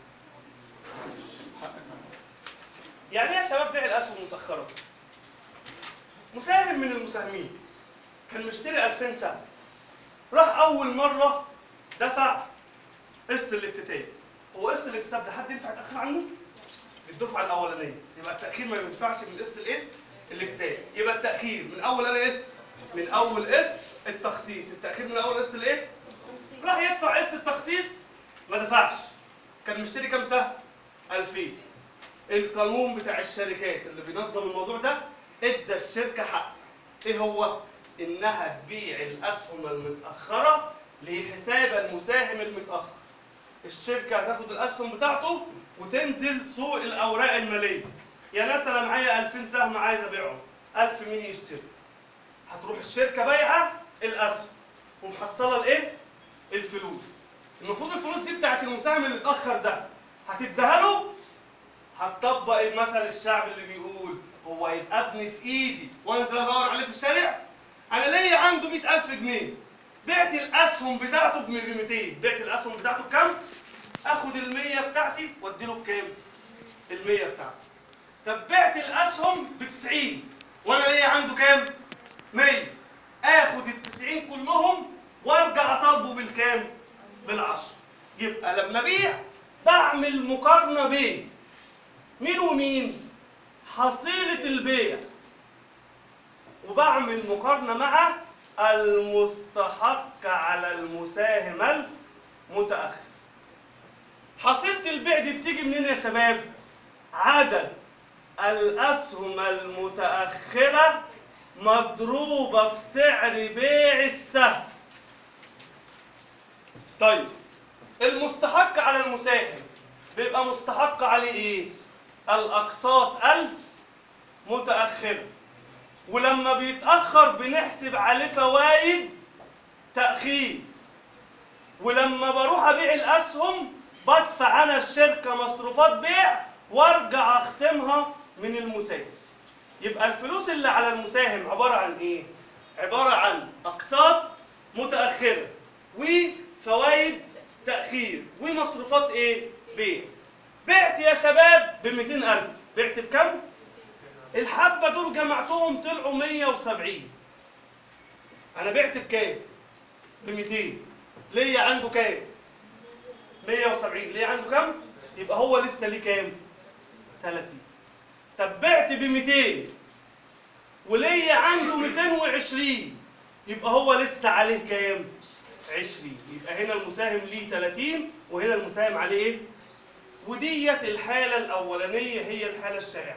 حقك. يعني ايه يا شباب بيع الاسهم المتاخره مساهم من المساهمين كان مشتري 2000 سهم راح اول مره دفع قسط الاكتتاب هو قسط الاكتتاب ده حد ينفع يتاخر عنه الدفعه الاولانيه يبقى التاخير ما ينفعش من قسط الايه الاكتتاب يبقى التاخير من اول انا قسط من اول قسط التخصيص التاخير من اول قسط الايه راح يدفع قسط التخصيص ما دفعش كان مشتري كام سهم 2000 القانون بتاع الشركات اللي بينظم الموضوع ده ادى الشركه حق ايه هو انها تبيع الاسهم المتاخره لحساب المساهم المتاخر الشركه هتاخد الاسهم بتاعته وتنزل سوق الاوراق الماليه يا ناس انا معايا 2000 سهم عايز ابيعهم 1000 مين يشتري هتروح الشركه بايعه الاسهم ومحصله الايه الفلوس المفروض الفلوس دي بتاعت المساهم اللي اتاخر ده هتديها له هتطبق المثل الشعبي اللي بيقول هو يبقى ابني في ايدي وانزل ادور عليه في الشارع انا ليا عنده 100000 جنيه بعت الاسهم بتاعته ب 200 بعت الاسهم بتاعته بكام؟ اخد ال 100 بتاعتي وادي له بكام؟ ال 100 بتاعتي طب بعت الاسهم ب 90 وانا ليا عنده كام؟ 100 اخد ال 90 كلهم وارجع اطالبه بالكام؟ بالعشرة يبقى لما ابيع بعمل مقارنه بين مين ومين؟ حصيلة البيع وبعمل مقارنة مع المستحق على المساهم المتأخر حصيلة البيع دي بتيجي منين يا شباب؟ عدد الأسهم المتأخرة مضروبة في سعر بيع السهم طيب المستحق على المساهم بيبقى مستحق عليه ايه؟ الأقساط المتأخرة ولما بيتأخر بنحسب عليه فوائد تأخير ولما بروح أبيع الأسهم بدفع أنا الشركة مصروفات بيع وارجع أخصمها من المساهم يبقى الفلوس اللي على المساهم عبارة عن إيه؟ عبارة عن أقساط متأخرة وفوائد تأخير ومصروفات إيه؟ بيع بعت يا شباب ب 200000 بعت بكم؟ الحبة دول جمعتهم طلعوا 170 أنا بعت بكام؟ ب 200 ليا عنده كام؟ 170 ليا عنده كام؟ يبقى هو لسه ليه كام؟ 30 طب بعت ب 200 وليا عنده 220 يبقى هو لسه عليه كام؟ 20 يبقى هنا المساهم ليه 30 وهنا المساهم عليه ايه؟ وديت الحالة الأولانية هي الحالة الشائعة.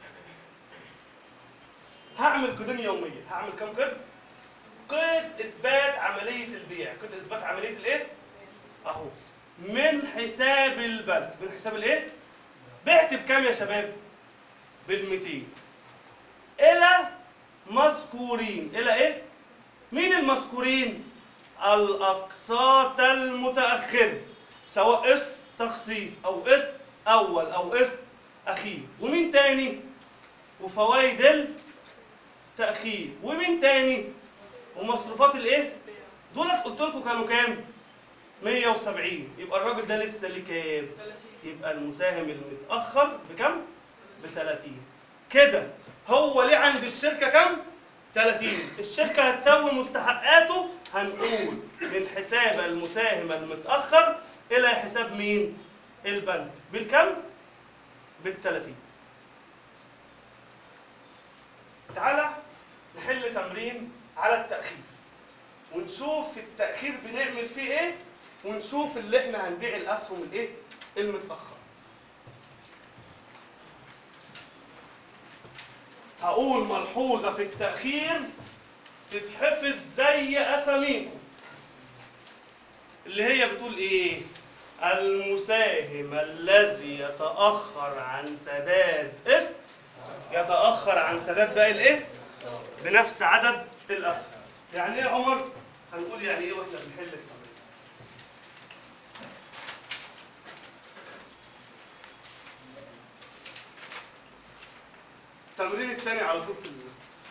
هعمل قيدين يوميا، هعمل كام قيد؟ قيد إثبات عملية البيع، قيد إثبات عملية الإيه؟ أهو من حساب البنك، من حساب الإيه؟ بعت بكام يا شباب؟ بال 200 إلى مذكورين، إلى إيه؟ مين المذكورين؟ الأقساط المتأخرة سواء قسط تخصيص أو قسط أول أو قسط أخير ومين تاني؟ وفوائد التأخير ومين تاني؟ ومصروفات الإيه؟ دولت قلت لكم كانوا كام؟ 170 يبقى الراجل ده لسه ليه كام؟ يبقى المساهم المتأخر بكم؟ ب 30 كده هو ليه عند الشركة كم؟ 30 الشركة هتسوي مستحقاته هنقول من حساب المساهم المتأخر إلى حساب مين؟ البنك بالكم؟ بال 30 تعالى نحل تمرين على التأخير ونشوف في التأخير بنعمل فيه إيه ونشوف اللي إحنا هنبيع الأسهم الإيه؟ المتأخر هقول ملحوظة في التأخير تتحفظ زي أساميكم اللي هي بتقول إيه؟ المساهم الذي يتأخر عن سداد قسط يتأخر عن سداد باقي الإيه؟ بنفس عدد الأسهم. يعني إيه يا عمر؟ هنقول يعني إيه وإحنا بنحل التمرين. التمرين الثاني على طول في ال...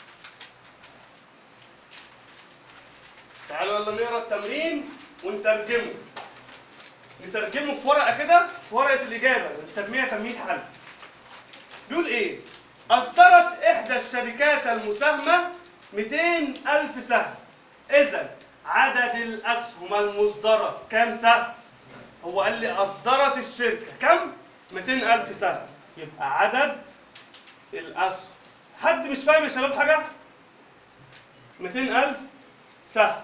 تعالوا يلا نقرا التمرين ونترجمه نترجمه في ورقه كده في ورقه الاجابه بنسميها تمرين حل بيقول ايه اصدرت احدى الشركات المساهمه 200 الف سهم اذا عدد الاسهم المصدره كام سهم هو قال لي اصدرت الشركه كم 200 الف سهم يبقى عدد الاسهم حد مش فاهم يا شباب حاجه 200 الف سهم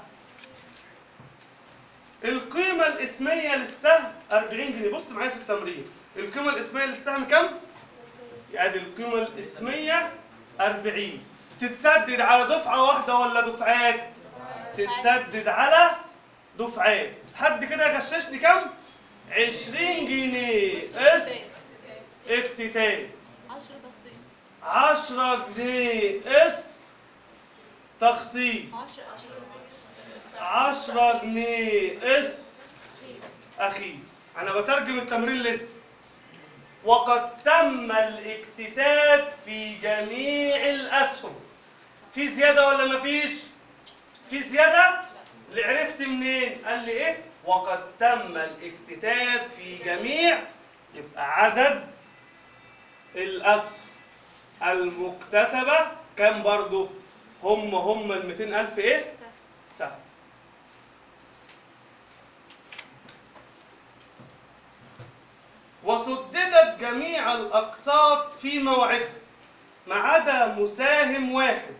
القيمة الاسمية للسهم 40 جنيه بص معايا في التمرين القيمة الاسمية للسهم كم؟ يعني القيمة الاسمية 40 تتسدد على دفعة واحدة ولا دفعات؟ تتسدد على دفعات حد كده يغششني كم؟ 20 جنيه قسط اكتتاب 10 تخطيط 10 جنيه قسط تخصيص 10 10 جنيه قسط أخير أنا بترجم التمرين لسه وقد تم الاكتتاب في جميع الأسهم في زيادة ولا مفيش؟ في زيادة؟ اللي عرفت منين؟ قال لي إيه؟ وقد تم الاكتتاب في جميع يبقى عدد الأسهم المكتتبة كم برضو؟ هم هم ال 200000 إيه؟ سهم وسددت جميع الأقساط في موعدها ما عدا مساهم واحد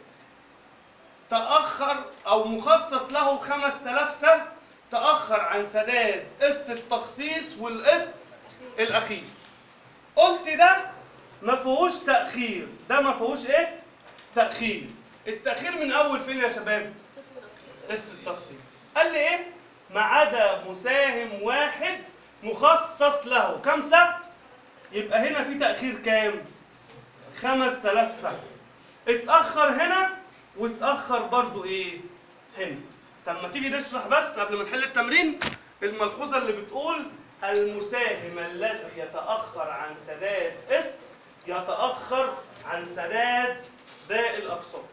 تأخر أو مخصص له 5000 سهم تأخر عن سداد قسط التخصيص والقسط الأخير قلت ده ما فيهوش تأخير ده ما فيهوش إيه؟ تأخير التأخير من أول فين يا شباب؟ قسط التخصيص قال لي ايه ما عدا مساهم واحد مخصص له كم سهم يبقى هنا في تأخير كام 5000 سهم اتأخر هنا واتأخر برضو ايه هنا طب ما تيجي نشرح بس قبل ما نحل التمرين الملحوظة اللي بتقول المساهم الذي يتأخر عن سداد قسط يتأخر عن سداد باقي الأقساط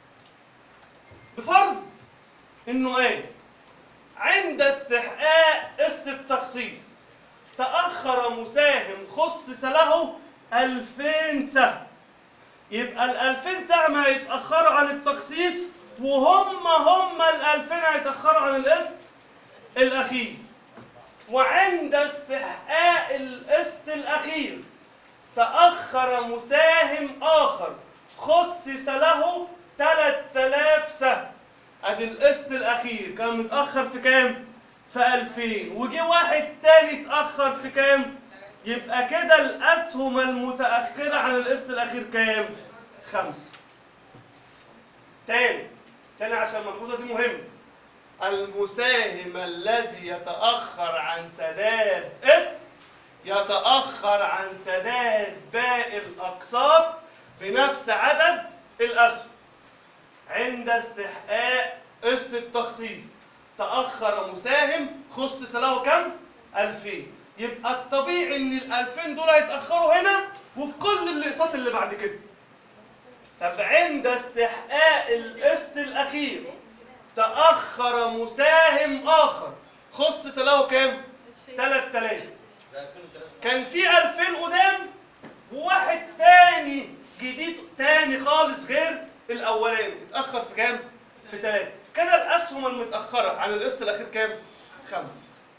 بفرض انه ايه عند استحقاق قسط التخصيص تأخر مساهم خصص له 2000 سهم يبقى ال 2000 سهم هيتأخروا عن التخصيص وهم هم ال 2000 هيتأخروا عن القسط الأخير وعند استحقاق القسط الأخير تأخر مساهم آخر خصص له 3000 سهم ادي القسط الاخير كان متاخر في كام في 2000 وجه واحد تاني اتاخر في كام يبقى كده الاسهم المتاخره عن القسط الاخير كام خمسة تاني تاني عشان الملحوظه دي مهمه المساهم الذي يتاخر عن سداد قسط يتاخر عن سداد باقي الاقساط بنفس عدد الاسهم عند استحقاق قسط التخصيص تأخر مساهم خصص له كم؟ 2000 يبقى الطبيعي ان ال 2000 دول هيتأخروا هنا وفي كل الاقساط اللي بعد كده طب عند استحقاق القسط الأخير تأخر مساهم آخر خصص له كام؟ 3000 كان في 2000 قدام وواحد تاني جديد تاني خالص غير الاولاني اتاخر في كام في ثلاثة كده الاسهم المتاخره عن القسط الاخير كام خمسة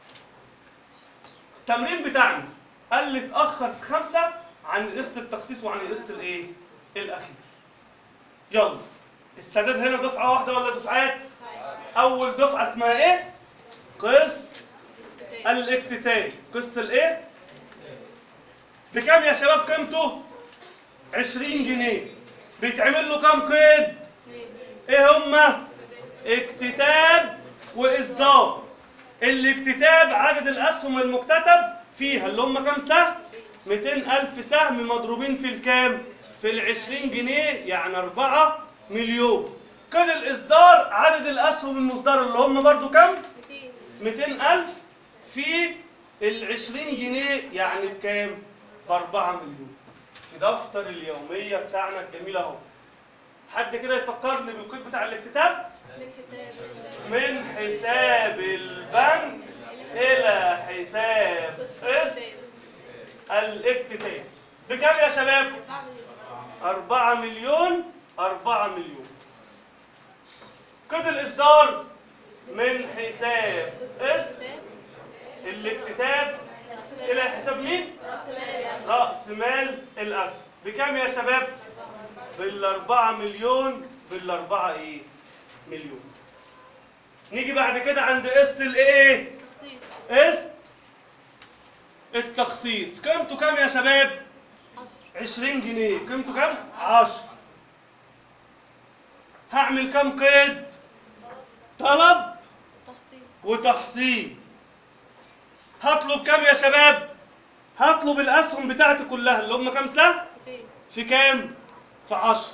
التمرين بتاعنا قال لي اتاخر في خمسة عن قسط التخصيص وعن القسط الايه الاخير يلا السداد هنا دفعه واحده ولا دفعات اول دفعه اسمها ايه قسط الاكتتاب قسط الايه بكام يا شباب قيمته 20 جنيه بيتعمل له كام قيد ايه هما اكتتاب واصدار الاكتتاب عدد الاسهم المكتتب فيها اللي هم كام سهم 200 الف سهم مضروبين في الكام في ال 20 جنيه يعني 4 مليون كده الاصدار عدد الاسهم المصدره اللي هم برضو كام 200 الف في ال 20 جنيه يعني بكام ب 4 مليون في دفتر اليوميه بتاعنا الجميل اهو حد كده يفكرني بالقيد بتاع الاكتتاب من حساب البنك الى حساب قسط الاكتتاب بكام يا شباب 4 مليون 4 مليون قيد الاصدار من حساب قسط الاكتتاب الى حساب مين راس مال الاسهم بكام يا شباب بالأربعة مليون بالأربعة إيه؟ مليون. نيجي بعد كده عند قسط الإيه؟ قسط التخصيص، قيمته كام يا شباب؟ 20 جنيه، قيمته كام؟ 10. هعمل كام قيد؟ طلب وتحصيل. هطلب كام يا شباب؟ هطلب الأسهم بتاعتي كلها اللي هم كام سهم؟ في كام؟ في 10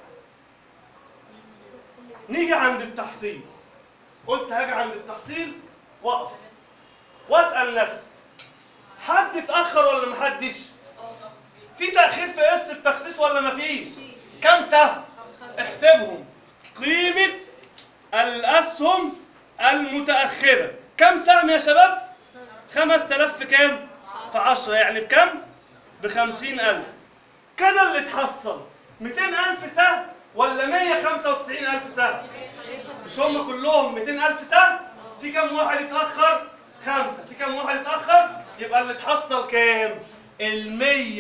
نيجي عند التحصيل قلت هاجي عند التحصيل واقف واسال نفسي حد اتاخر ولا محدش في تاخير في قسط التخصيص ولا مفيش كم سهم احسبهم قيمه الاسهم المتاخره كم سهم يا شباب 5000 في كام في 10 يعني بكم ب 50000 كده اللي اتحصل 200000 سهم ولا 195000 سهم مش هم كلهم 200000 سهم في كام واحد اتاخر خمسة في كام واحد اتاخر يبقى اللي اتحصل كام ال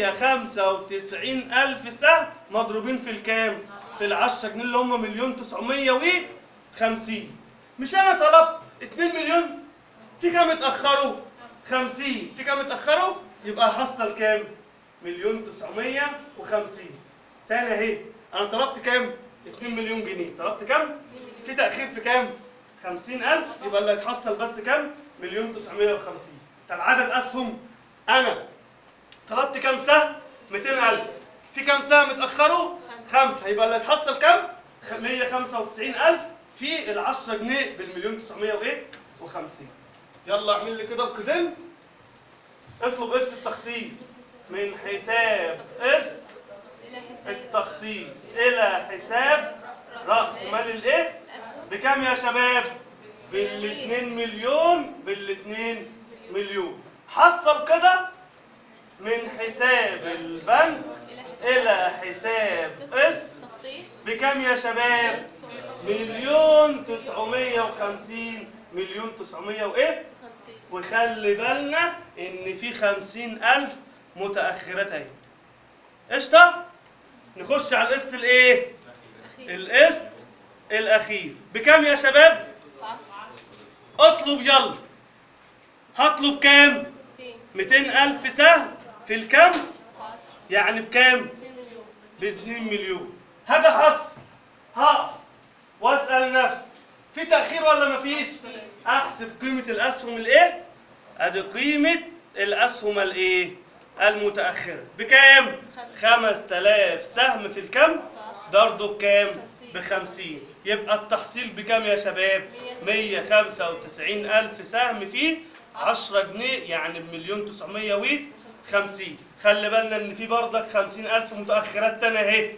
195000 سهم مضروبين في الكام في ال 10 جنيه اللي هم مليون 950 مش انا طلبت 2 مليون في كام اتاخروا 50 في كام اتاخروا يبقى حصل كام مليون 950 تاني اهي انا طلبت كام 2 مليون جنيه طلبت كام في تاخير في كام 50000 يبقى اللي هيتحصل بس كام مليون 950 طب عدد اسهم انا طلبت كام سهم 200000 في كام سهم اتاخروا خمسه يبقى اللي هيتحصل كام 195000 في ال 10 جنيه بالمليون 900 وايه و50 يلا اعمل لي كده القيدين اطلب قسط التخصيص من حساب قسط التخصيص الى حساب راس مال الايه بكام يا شباب بالاتنين مليون بالاتنين مليون حصل كده من حساب البنك الى حساب قسط بكام يا شباب مليون تسعمية وخمسين مليون تسعمية وايه وخلي بالنا ان في خمسين الف متاخرات اهي قشطه نخش على القسط الايه القسط الاخير بكام يا شباب اطلب يلا هطلب كام 200 ألف سهم في الكم يعني بكام ب 2 مليون هاجي احصل هقف واسال نفسي في تاخير ولا مفيش احسب قيمه الاسهم الايه ادي قيمه الاسهم الايه المتاخره بكام 5000 سهم في الكم برضه بكام ب 50 يبقى التحصيل بكام يا شباب 195 ألف سهم فيه 10 جنيه يعني بمليون 950 خلي بالنا ان في برضك 50 ألف متأخرات تانية اهي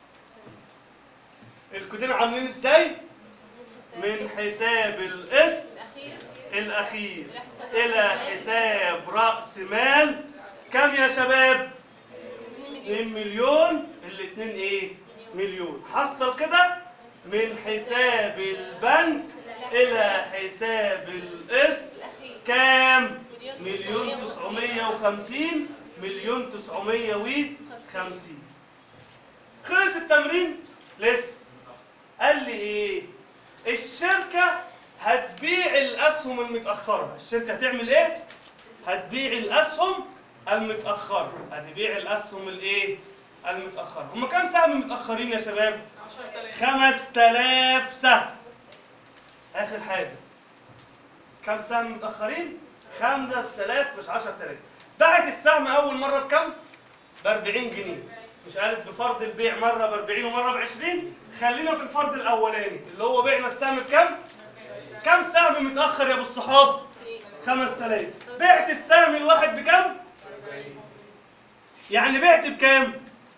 الكودين عاملين ازاي؟ من حساب القسط الأخير إلى حساب رأس مال كم يا شباب؟ 2 مليون الاتنين ايه؟ مليون حصل كده من حساب البنك إلى حساب القسط كام؟ مليون تسعمية وخمسين مليون تسعمية وخمسين خلص التمرين؟ لسه قال لي ايه؟ الشركة هتبيع الأسهم المتأخرة الشركة هتعمل ايه؟ هتبيع الأسهم المتأخرة هتبيع الأسهم الايه؟ المتأخرة هم كام سهم متأخرين يا شباب؟ 5000 سهم آخر حاجة كم سهم متأخرين؟ 5000 مش 10000 باعت السهم أول مرة بكم؟ ب 40 جنيه مش قالت بفرض البيع مرة ب 40 ومرة ب 20 خلينا في الفرض الأولاني اللي هو بعنا السهم بكم؟ كم سهم متأخر يا أبو الصحاب؟ 5000 بعت السهم الواحد بكم؟ يعني بعت بكام؟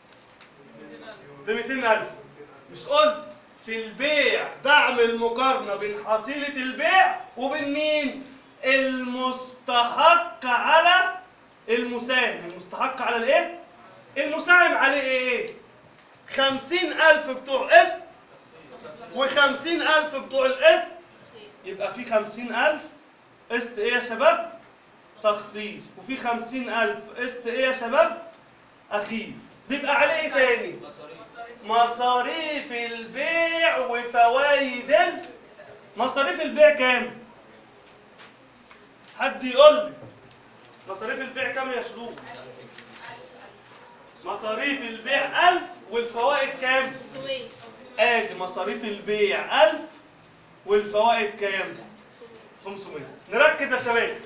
ب 200000 مش قلت في البيع بعمل مقارنة بين حصيلة البيع وبين مين؟ المستحق على المساهم المستحق على الايه؟ المساهم عليه ايه؟ خمسين ألف بتوع قسط وخمسين ألف بتوع القسط يبقى في خمسين ألف قسط ايه يا شباب؟ تخصيص وفي خمسين ألف قسط ايه يا شباب؟ أخير بيبقى عليه ايه تاني؟ مصاريف البيع وفوائد ال... مصاريف البيع كام؟ حد يقول لي مصاريف البيع كام يا شروق؟ مصاريف البيع 1000 والفوائد كام؟ ادي مصاريف البيع 1000 والفوائد كام؟ 500 نركز يا شباب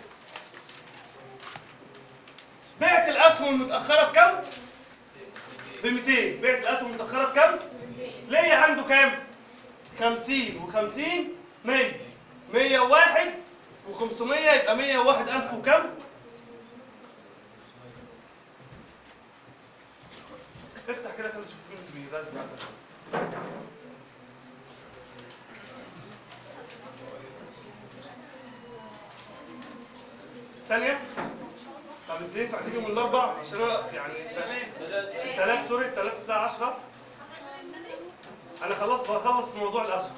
بعت الاسهم المتاخره بكام؟ ب 200 بعت الاسهم المتاخره بكام؟ ليا عنده كام؟ 50 و50 100 101 و500 يبقى 101 ألف وكم؟ افتح كده كده تشوف مين اللي بيرزع ده. ثانية طب انت ينفع تيجي من الأربع عشان أنا يعني الثلاث سوري الثلاث الساعة 10 أنا خلاص بخلص في موضوع الأسهم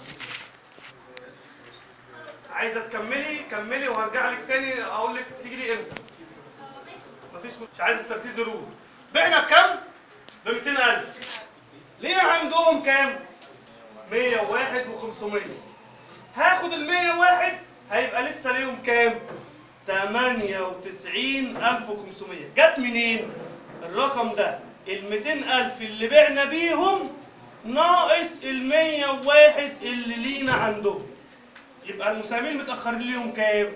عايزه تكملي كملي وهرجع لك تاني اقول لك تيجي لي امتى مفيش مش عايز التركيز يروح بعنا بكام ب 200000 لينا عندهم كام 101 و500 هاخد ال 101 هيبقى لسه ليهم كام 98500 جت منين الرقم ده ال 200000 اللي بعنا بيهم ناقص ال 101 اللي لينا عندهم يبقى المساهمين متأخرين ليهم كام؟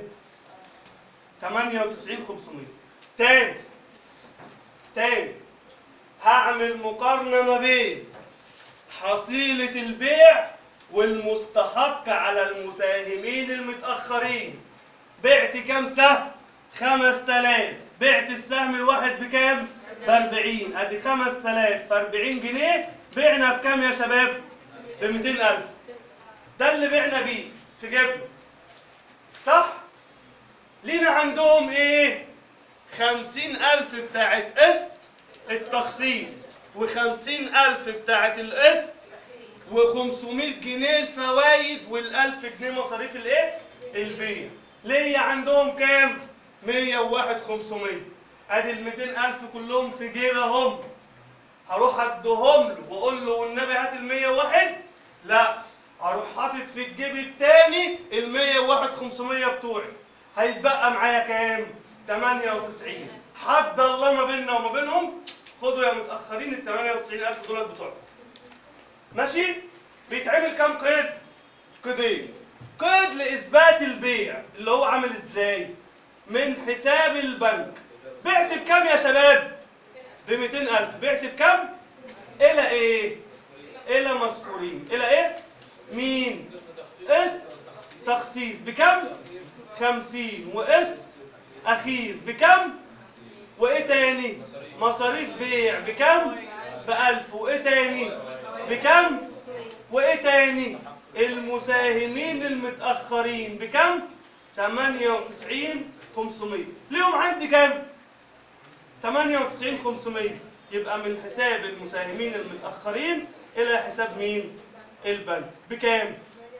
98 500 تاني تاني هعمل مقارنة ما بين حصيلة البيع والمستحق على المساهمين المتأخرين بعت كام سهم؟ 5000 بعت السهم الواحد بكام؟ ب 40 ادي 5000 في 40 جنيه بعنا بكام يا شباب؟ ب 200000 ده اللي بعنا بيه في جيبنا صح؟ لينا عندهم ايه؟ خمسين ألف بتاعت قسط التخصيص وخمسين ألف بتاعت القسط وخمسمائة جنيه الفوايد والألف جنيه مصاريف الايه؟ البيع ليا عندهم كام؟ مية وواحد خمسمية ادي الميتين ألف كلهم في جيبهم هروح ادهم له واقول له والنبي هات المية واحد لا هروح حاطط في الجيب التاني ال 101 500 بتوعي هيتبقى معايا كام 98 حد الله ما بيننا وما بينهم خدوا يا متاخرين ال 98000 دولار بتوعكم ماشي بيتعمل كام قيد قيدين قيد لاثبات البيع اللي هو عامل ازاي من حساب البنك بعت بكام يا شباب ب 200000 بعت بكام الى ايه الى مذكورين الى ايه مين قسط تخصيص بكم 50 وقسط اخير بكم وايه تاني مصاريف بيع بكم بألف وايه تاني بكم وايه تاني المساهمين المتأخرين بكم 98 500 ليهم عندي كام 98 500 يبقى من حساب المساهمين المتأخرين إلى حساب مين؟ البنك بكام؟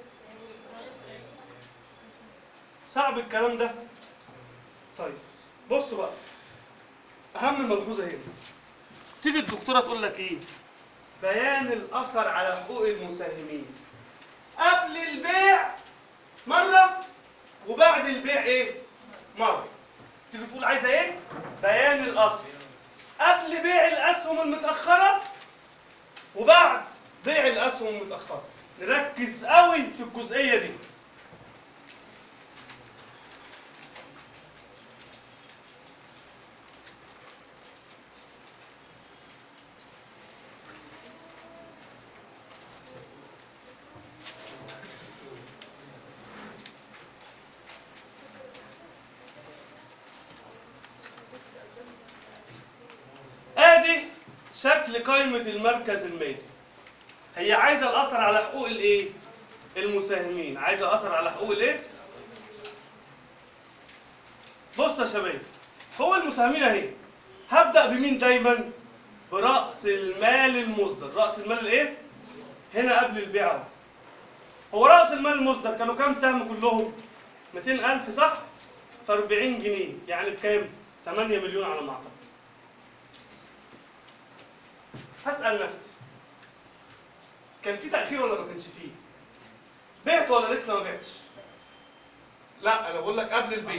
صعب الكلام ده؟ طيب بصوا بقى أهم ملحوظة هنا تيجي الدكتورة تقول لك إيه؟ بيان الأثر على حقوق المساهمين قبل البيع مرة وبعد البيع إيه؟ مرة تيجي تقول عايزة إيه؟ بيان الأثر قبل بيع الأسهم المتأخرة وبعد بيع الأسهم المتأخرة نركز قوي في الجزئية دي ادي شكل قائمة المركز المالي هي عايزة الأثر على حقوق الإيه؟ المساهمين عايزة الأثر على حقوق الإيه؟ بص يا شباب حقوق المساهمين أهي هبدأ بمين دايما؟ برأس المال المصدر رأس المال الإيه؟ هنا قبل البيع أهو هو رأس المال المصدر كانوا كام سهم كلهم؟ 200000 صح؟ في 40 جنيه يعني بكام؟ 8 مليون على ما أعتقد هسأل نفسي كان في تأخير ولا ما كانش فيه؟ بعت ولا لسه ما بعتش؟ لا انا بقول لك قبل البيع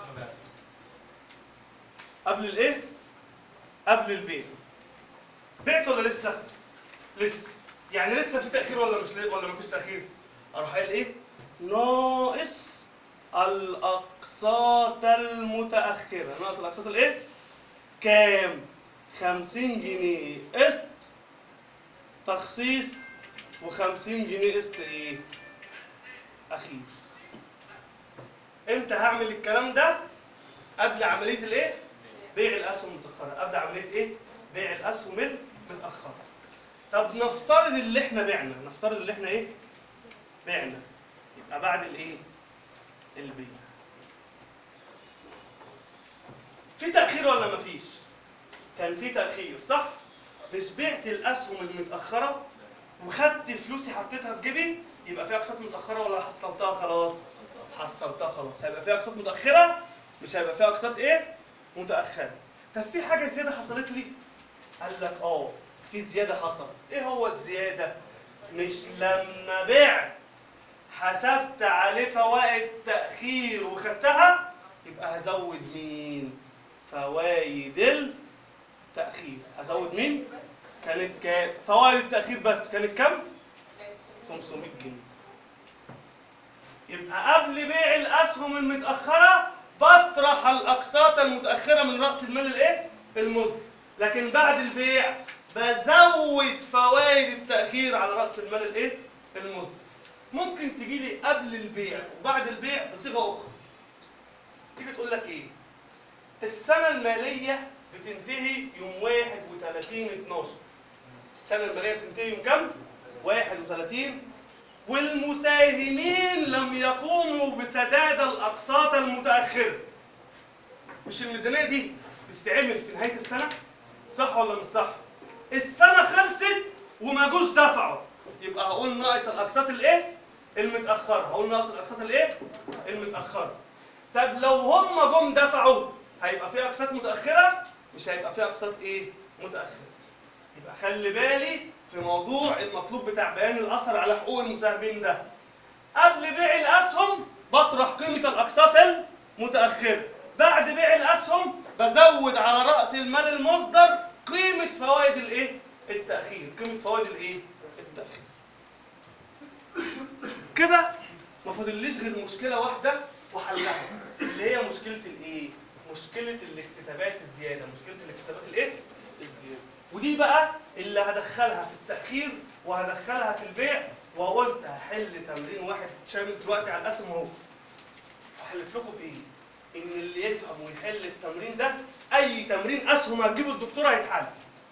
قبل الايه؟ قبل البيع بعت ولا لسه؟ لسه يعني لسه في تأخير ولا مش ولا ما فيش تأخير؟ اروح قايل ايه؟ ناقص الأقساط المتأخرة ناقص الأقساط الايه؟ كام؟ 50 جنيه قسط تخصيص و50 جنيه قسط ايه؟ أخير امتى هعمل الكلام ده؟ قبل عملية الايه؟ بيع الأسهم المتأخرة قبل عملية ايه؟ بيع الأسهم المتأخرة طب نفترض اللي احنا بعنا نفترض اللي احنا ايه؟ بعنا يبقى بعد الايه؟ البيع في تأخير ولا مفيش؟ كان في تأخير صح؟ مش بعت الأسهم المتأخرة وخدت فلوسي حطيتها في جيبي يبقى في أقساط متأخرة ولا حصلتها خلاص؟ حصلتها خلاص هيبقى في أقساط متأخرة مش هيبقى في أقساط إيه؟ متأخرة طب في حاجة زيادة حصلت لي؟ قال لك آه في زيادة حصل إيه هو الزيادة؟ مش لما بعت حسبت عليه فوائد تأخير وخدتها يبقى هزود مين؟ فوائد التأخير هزود مين؟ كانت كام؟ فوائد التأخير بس كانت كام؟ 500 جنيه يبقى قبل بيع الأسهم المتأخرة بطرح الأقساط المتأخرة من رأس المال الإيه؟ المصدر لكن بعد البيع بزود فوائد التأخير على رأس المال الإيه؟ المصدر ممكن تجي لي قبل البيع وبعد البيع بصيغة أخرى تيجي تقول لك إيه؟ السنة المالية بتنتهي يوم 31 12 السنة المالية بتنتهي يوم كام؟ 31 والمساهمين لم يقوموا بسداد الأقساط المتأخرة مش الميزانية دي بتتعمل في نهاية السنة؟ صح ولا مش صح؟ السنة خلصت وما جوش دفعوا يبقى هقول ناقص الأقساط الإيه؟ المتأخرة هقول ناقص الأقساط الإيه؟ المتأخرة طب لو هم جم دفعوا هيبقى في أقساط متأخرة مش هيبقى في أقساط إيه؟ متأخرة يبقى خلي بالي في موضوع المطلوب بتاع بيان الاثر على حقوق المساهمين ده قبل بيع الاسهم بطرح قيمه الاقساط المتاخره بعد بيع الاسهم بزود على راس المال المصدر قيمه فوائد الايه التاخير قيمه فوائد الايه التاخير كده ما فاضليش غير مشكله واحده وحلها اللي هي مشكله الايه مشكله الاكتتابات الزياده مشكله الاكتتابات الايه الزياده ودي بقى اللي هدخلها في التاخير وهدخلها في البيع وقلت هحل تمرين واحد شامل دلوقتي على الاسهم اهو احلف لكم بايه ان اللي يفهم ويحل التمرين ده اي تمرين اسهم هتجيبه الدكتور هيتحل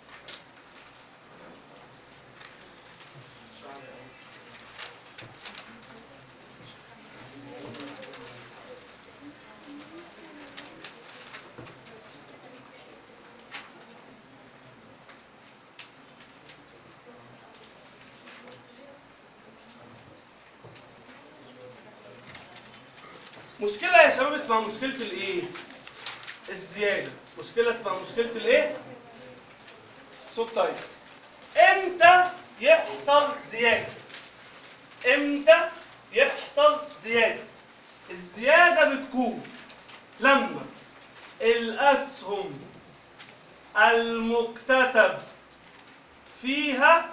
مشكلة يا شباب اسمها مشكلة الايه؟ الزيادة، مشكلة اسمها مشكلة الايه؟ الصوت طيب. امتى يحصل زيادة؟ امتى يحصل زيادة؟ الزيادة بتكون لما الأسهم المكتتب فيها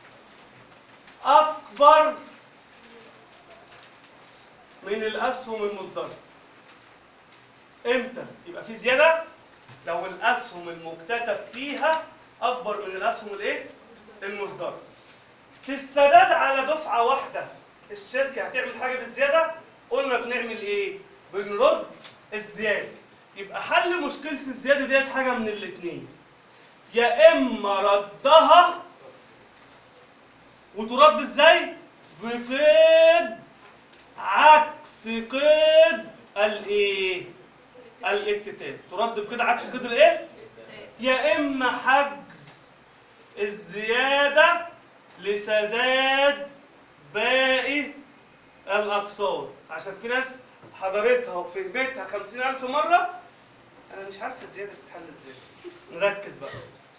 أكبر من الاسهم المصدره امتى يبقى في زياده لو الاسهم المكتتب فيها اكبر من الاسهم الايه المصدره في السداد على دفعه واحده الشركه هتعمل حاجه بالزياده قلنا بنعمل ايه بنرد الزياده يبقى حل مشكله الزياده ديت حاجه من الاثنين يا اما ردها وترد ازاي بقيد عكس قيد الايه الاكتتاب ترد بكده عكس قيد الايه يا اما حجز الزياده لسداد باقي الاقساط عشان في ناس حضرتها وفهمتها خمسين ألف مرة أنا مش عارف الزيادة بتتحل إزاي نركز بقى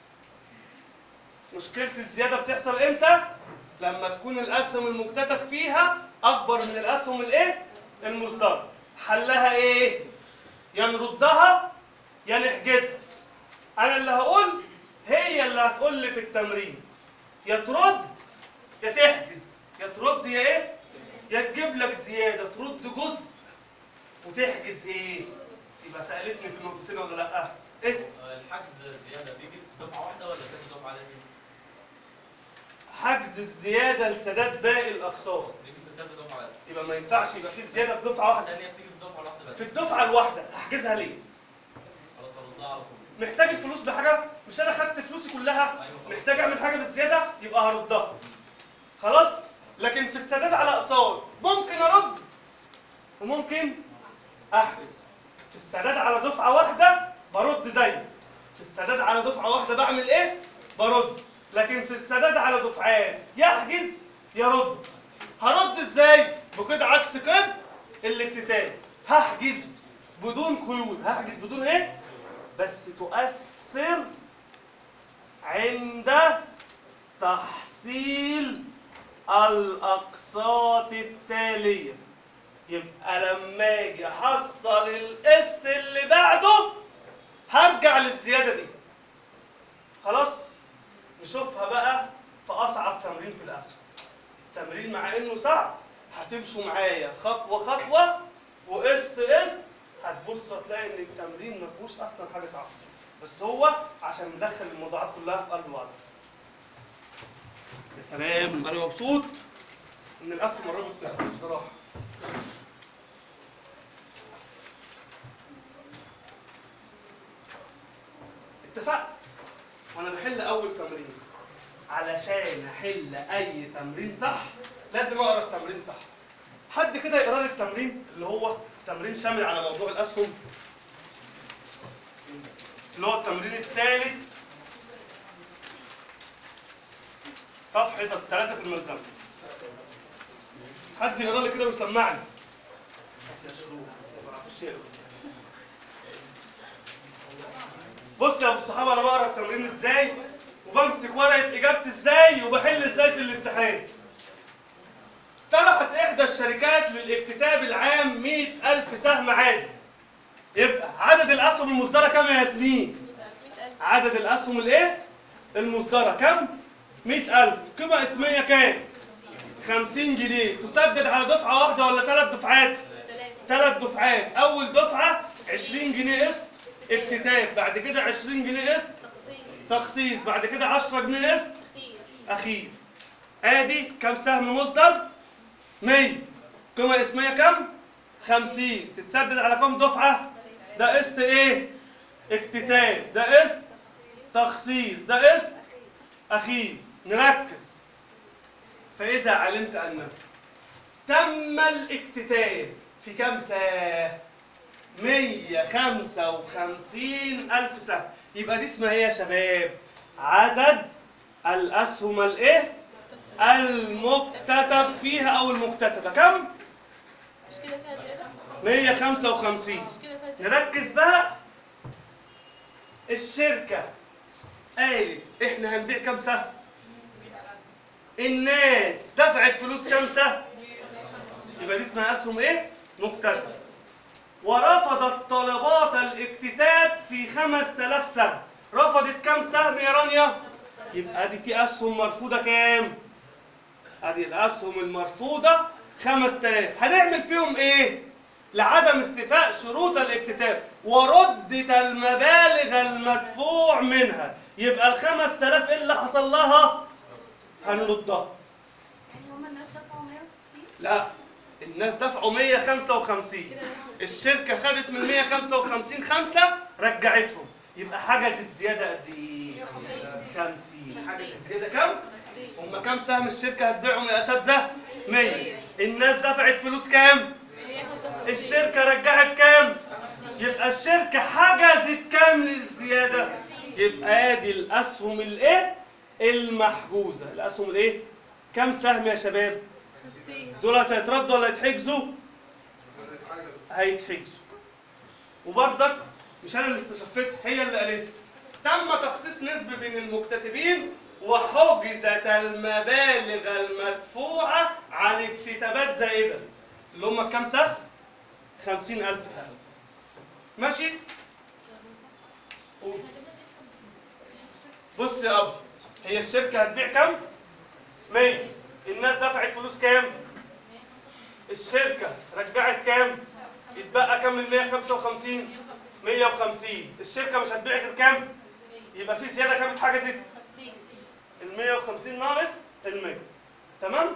مشكلة الزيادة بتحصل إمتى؟ لما تكون الأسهم المكتتب فيها أكبر من الأسهم الإيه؟ المصدرة حلها إيه؟ يا نردها يا نحجزها أنا اللي هقول هي اللي هتقول لي في التمرين يا ترد يا تحجز يا ترد يا إيه؟ يا تجيب لك زيادة ترد جزء وتحجز إيه؟ يبقى سألتني في النقطتين ولا لأ؟ اسم الحجز زياده بيجي في دفعه واحده ولا كذا دفعه لازم؟ حجز الزيادة لسداد باقي الأقساط بيجي في كذا دفعه لازم. يبقى ما ينفعش يبقى في زيادة في دفعة واحدة الثانيه بتيجي في دفعه واحده بس. في الدفعة الواحدة هحجزها ليه؟ خلاص هردها على طول. محتاج الفلوس بحاجة مش أنا خدت فلوسي كلها محتاج أعمل حاجة بالزيادة يبقى هردها خلاص؟ لكن في السداد على أقساط ممكن أرد وممكن أحجز في السداد على دفعة واحدة برد دايما في السداد على دفعة واحدة بعمل إيه؟ برد لكن في السداد على دفعات يحجز يرد هرد ازاي؟ بكده عكس قيد الاكتتاب هحجز بدون قيود هحجز بدون ايه؟ بس تؤثر عند تحصيل الأقساط التالية يبقى لما اجي احصل القسط اللي بعده هرجع للزيادة دي خلاص نشوفها بقى في أصعب تمرين في الأسهم تمرين مع إنه صعب هتمشوا معايا خطوة خطوة وقسط قسط هتبص هتلاقي إن التمرين ما فيهوش أصلا حاجة صعبة بس هو عشان مدخل الموضوعات كلها في قلب بعض يا سلام أنا مبسوط إن الأسهم قربت تخلص بصراحة اتفقت وانا بحل اول تمرين علشان احل اي تمرين صح لازم اقرا التمرين صح حد كده يقرا لي التمرين اللي هو تمرين شامل على موضوع الاسهم اللي هو التمرين الثالث صفحة الثلاثة في الملزمة حد يقرا لي كده ويسمعني يا شروق ما بعرفش يقرا بص يا ابو الصحابه انا بقرا التمرين ازاي وبمسك ورقه اجابتي ازاي وبحل ازاي في الامتحان طرحت احدى الشركات للاكتتاب العام 100000 سهم عادي يبقى عدد الاسهم المصدره كام يا ياسمين عدد الاسهم الايه المصدره كام 100000 قيمه اسميه كام 50 جنيه تسدد على دفعه واحده ولا ثلاث دفعات ثلاث دفعات اول دفعه 20 جنيه قسط اكتتاب بعد كده 20 جنيه قسط تخصيص بعد كده 10 جنيه قسط اخير ادي كم سهم مصدر 100 قيمه اسميه كام 50 تتسدد على كم دفعه ده قسط ايه اكتتاب ده قسط تخصيص ده قسط اخير نركز فاذا علمت ان تم الاكتتاب في كم سهم 155 ألف سهم يبقى دي اسمها ايه يا شباب عدد الأسهم الايه المكتتب فيها أو المكتتبة كم مش كده كده زيادة؟ 155 مش كده كده زيادة؟ نركز بقى الشركة قالت احنا هنبيع كم سهم الناس دفعت فلوس كم سهم يبقى دي اسمها اسهم ايه مكتتبة ورفضت طلبات الاكتتاب في 5000 سهم رفضت كم سهم يا رانيا يبقى دي في اسهم مرفوضه كام ادي الاسهم المرفوضه 5000 هنعمل فيهم ايه لعدم استيفاء شروط الاكتتاب وردت المبالغ المدفوع منها يبقى ال 5000 ايه اللي حصل لها هنردها يعني هما الناس دفعوا 160 لا الناس دفعوا 155 كده ناخد الشركه خدت من 155 خمسه رجعتهم يبقى حجزت زياده قد ايه 50 حجزت زياده كام هم كام سهم الشركه هتبيعهم يا اساتذه 100 الناس دفعت فلوس كام 155 الشركه رجعت كام يبقى الشركه حجزت كام للزياده يبقى ادي الاسهم الايه المحجوزه الاسهم الايه كام سهم يا شباب 50 دول هيتردوا ولا يتحجزوا دول اتحجزوا هيتحجزوا وبرضك مش انا اللي استشفيت هي اللي قالت تم تخصيص نسبة بين المكتتبين وحجزت المبالغ المدفوعة عن اكتتابات زائدة اللي هم كام سهم؟ خمسين ألف سهم ماشي؟ قول. بص يا أب هي الشركة هتبيع كام؟ 100 الناس دفعت فلوس كام؟ الشركة رجعت كام؟ يتبقى كام من 155 150 الشركه مش هتبيع غير كام يبقى في زياده كام اتحجزت 50 ال 150 ناقص ال 100 تمام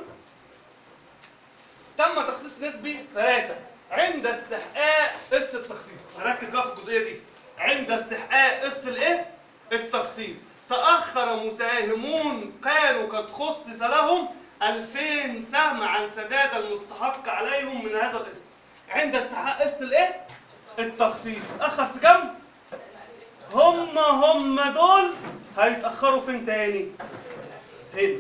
تم تخصيص نسبي ثلاثة عند استحقاق قسط التخصيص هركز بقى في الجزئيه دي عند استحقاق قسط الايه التخصيص تاخر مساهمون كانوا قد خصص لهم 2000 سهم عن سداد المستحق عليهم من هذا القسط عند استحقاق قسط الايه التخصيص اتاخر في كم هم هم دول هيتاخروا فين تاني هنا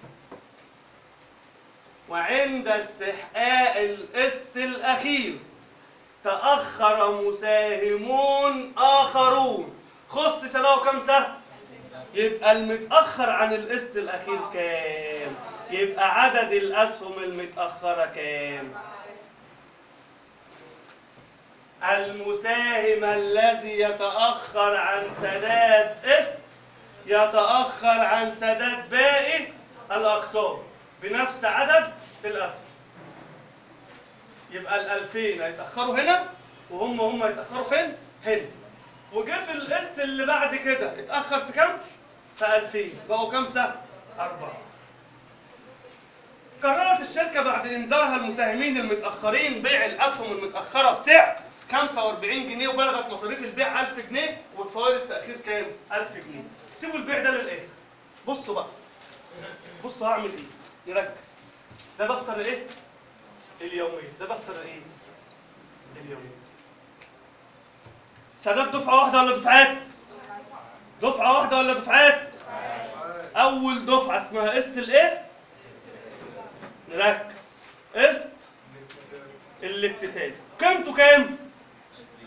وعند استحقاق القسط الأخير تأخر مساهمون آخرون خصص له كم سهم؟ يبقى المتأخر عن القسط الأخير كام؟ يبقى عدد الأسهم المتأخرة كام؟ المساهم الذي يتأخر عن سداد قسط يتأخر عن سداد باقي الأقساط بنفس عدد الأسهم يبقى الألفين هيتأخروا هنا وهم هم هيتأخروا فين؟ هنا وجه في القسط اللي بعد كده اتأخر في كام؟ في 2000 بقوا كام سهم؟ أربعة قررت الشركة بعد إنذارها المساهمين المتأخرين بيع الأسهم المتأخرة بسعر 45 جنيه وبلغت مصاريف البيع 1000 جنيه وفوائد التأخير كام؟ 1000 جنيه. سيبوا البيع ده للآخر. بصوا بقى. بصوا هعمل إيه؟ نركز. ده دفتر إيه؟ اليومية. ده دفتر إيه؟ اليومية. سداد دفعة واحدة ولا دفعات؟ دفعة واحدة ولا دفعات؟ أول دفعة اسمها قسط الإيه؟ نركز. قسط الاكتتاب. قيمته كام؟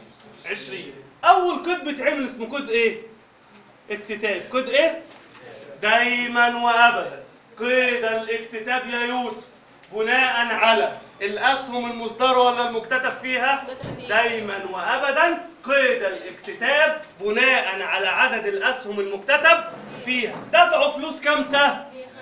20 اول كود بيتعمل اسمه كود ايه اكتتاب كود ايه دايما وابدا قيد الاكتتاب يا يوسف بناء على الاسهم المصدره ولا المكتتب فيها دايما وابدا قيد الاكتتاب بناء على عدد الاسهم المكتتب فيها دفعوا فلوس كام سهم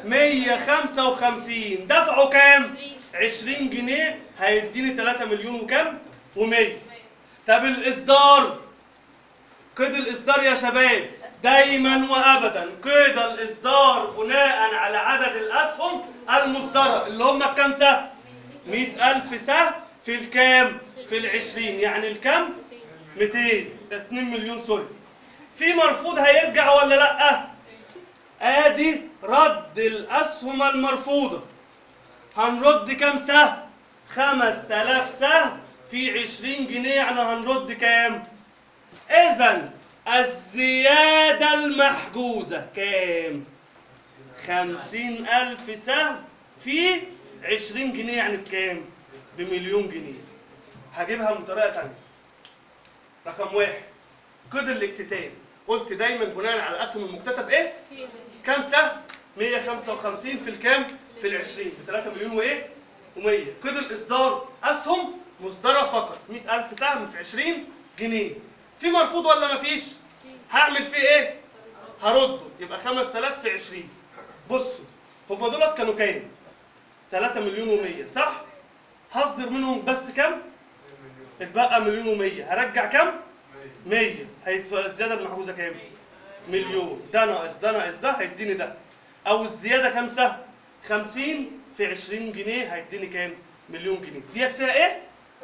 155 دفعوا كام 20 جنيه هيديني 3 مليون وكام و100 طب الاصدار قيد الاصدار يا شباب دايما وابدا قيد الاصدار بناء على عدد الاسهم المصدره اللي هم كام سهم 100000 سهم في الكام في العشرين يعني الكام 200 2 مليون سوري في مرفوض هيرجع ولا لا ادي رد الاسهم المرفوضه هنرد كام سهم 5000 سهم في 20 جنيه يعني هنرد كام اذا الزياده المحجوزه كام خمسين ألف سهم في عشرين جنيه يعني بكام؟ بمليون جنيه هجيبها من طريقة تانية رقم واحد قيد الاكتتاب قلت دايما بناء على الاسهم المكتتب ايه؟ كام سهم؟ 155 في الكام؟ في العشرين ب 3 مليون وايه؟ و100 قيد الاصدار اسهم مصدره فقط 100000 سهم في 20 جنيه في مرفوض ولا مفيش؟ هعمل فيه ايه؟ هرده يبقى 5000 في 20 بصوا هما دولت كانوا كام؟ 3 مليون و100 صح؟ هصدر منهم بس كام؟ اتبقى مليون و100 هرجع كام؟ 100 هيبقى الزياده المحجوزه كام؟ مليون ده ناقص ده ناقص ده هيديني ده او الزياده كام سهم؟ 50 في 20 جنيه هيديني كام؟ مليون جنيه ديت فيها ايه؟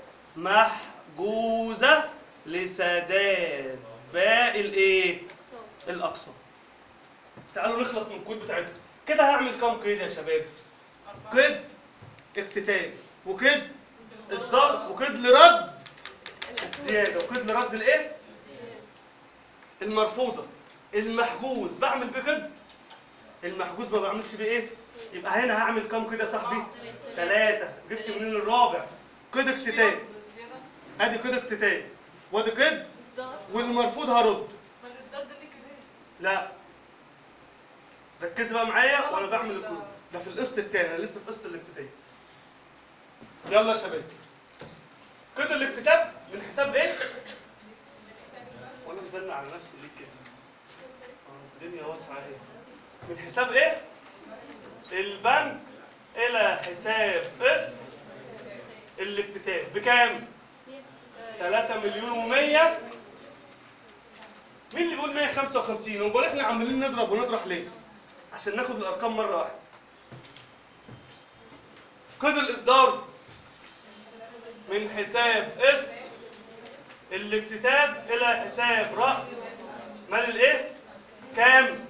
محجوزه لسداد باقي الايه؟ الاقساط تعالوا نخلص من الكود بتاعتكم كده هعمل كام قيد يا شباب قيد اكتتاب وقيد اصدار وقيد لرد الزياده وقيد لرد الايه المرفوضه المحجوز بعمل بيه قيد المحجوز ما بعملش بيه ايه يبقى هنا هعمل كام قيد يا صاحبي ثلاثه جبت منين الرابع قيد اكتتاب ادي قيد اكتتاب وادي قيد والمرفوض هرد ما الاصدار ده ليه كده لا ركزي بقى معايا وانا بعمل الكود ده في القسط الثاني انا لسه في قسط الاكتتاب يلا يا شباب قيد الاكتتاب من حساب ايه وانا مزنق على نفسي ليه كده آه، الدنيا واسعه ايه من حساب ايه البنك الى حساب قسط الاكتتاب بكام 3 مليون و100 مين اللي بيقول 155 هو بيقول احنا عمالين نضرب ونطرح ليه عشان ناخد الارقام مره واحده قيد الاصدار من حساب قسط الاكتتاب الى حساب راس مال الايه كام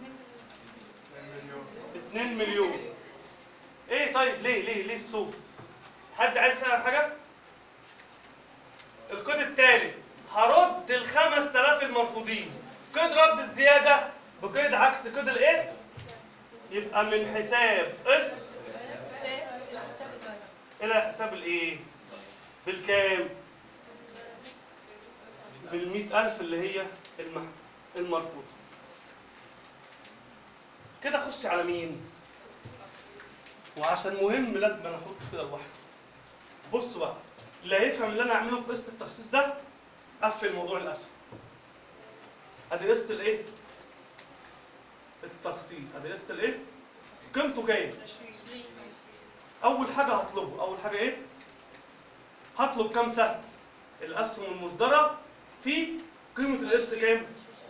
2 مليون ايه طيب ليه ليه ليه الصوت حد عايز يسال حاجه القيد التالي هرد ال 5000 المرفوضين قيد رد الزياده بقيد عكس قيد الايه يبقى من حساب قسط الى حساب الايه بالكام بالمئة ألف اللي هي المح... المرفوض كده اخش على مين وعشان مهم لازم انا احط كده لوحده بص بقى اللي هيفهم اللي انا اعمله في قسط التخصيص ده قفل موضوع الاسهم ادي قسط الايه التخصيص ادي قسط الايه قيمته كام اول حاجه هطلبه اول حاجه ايه هطلب كام سهم الاسهم المصدره في قيمه القسط كام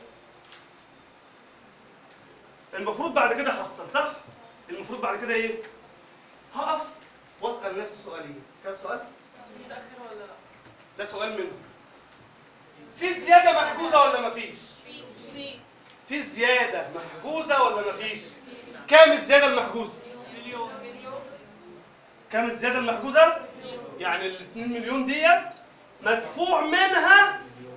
المفروض بعد كده احصل صح المفروض بعد كده ايه هقف واسال نفسي سؤالين كام سؤال متاخر ولا لا ده سؤال منهم في زياده محجوزه ولا مفيش في زياده محجوزه ولا مفيش كام الزياده المحجوزه مليون كام الزياده المحجوزه يعني ال 2 مليون ديت مدفوع منها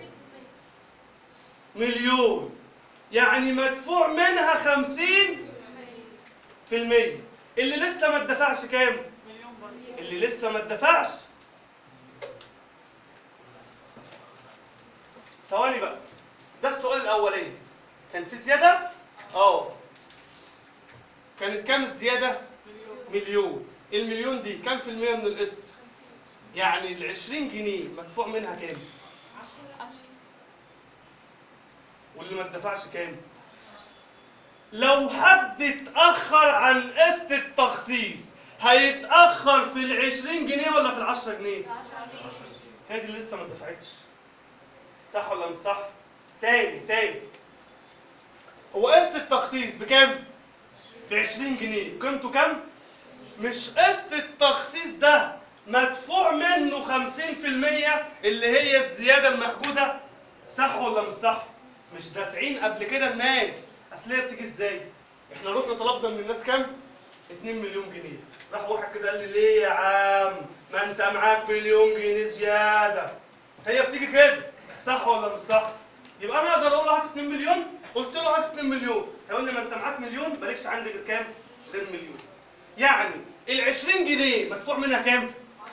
مليون يعني مدفوع منها 50 في المية اللي لسه ما اتدفعش كام مليون برضه اللي لسه ما اتدفعش ثواني بقى ده السؤال الاولاني كان في زياده اه كانت كام الزياده مليون المليون دي كام في المية من القسط يعني ال 20 جنيه مدفوع منها كام واللي ما اتدفعش كام لو حد اتأخر عن قسط التخصيص هيتأخر في ال 20 جنيه ولا في ال 10 جنيه؟ هي دي اللي لسه ما اتدفعتش صح ولا مش صح؟ تاني تاني هو قسط التخصيص بكام؟ ب 20 جنيه قيمته كام؟ مش قسط التخصيص ده مدفوع منه 50% اللي هي الزياده المحجوزه صح ولا مش صح؟ مش دافعين قبل كده الناس اصل هي بتيجي ازاي؟ احنا رحنا طلبنا من الناس كام؟ 2 مليون جنيه راح واحد كده قال لي ليه يا عم؟ ما انت معاك مليون جنيه زياده هي بتيجي كده صح ولا مش صح؟ يبقى انا اقدر اقول له هات 2 مليون قلت له هات 2 مليون هيقول لي ما انت معاك مليون مالكش عندي غير كام؟ غير مليون يعني ال 20 جنيه مدفوع منها كام؟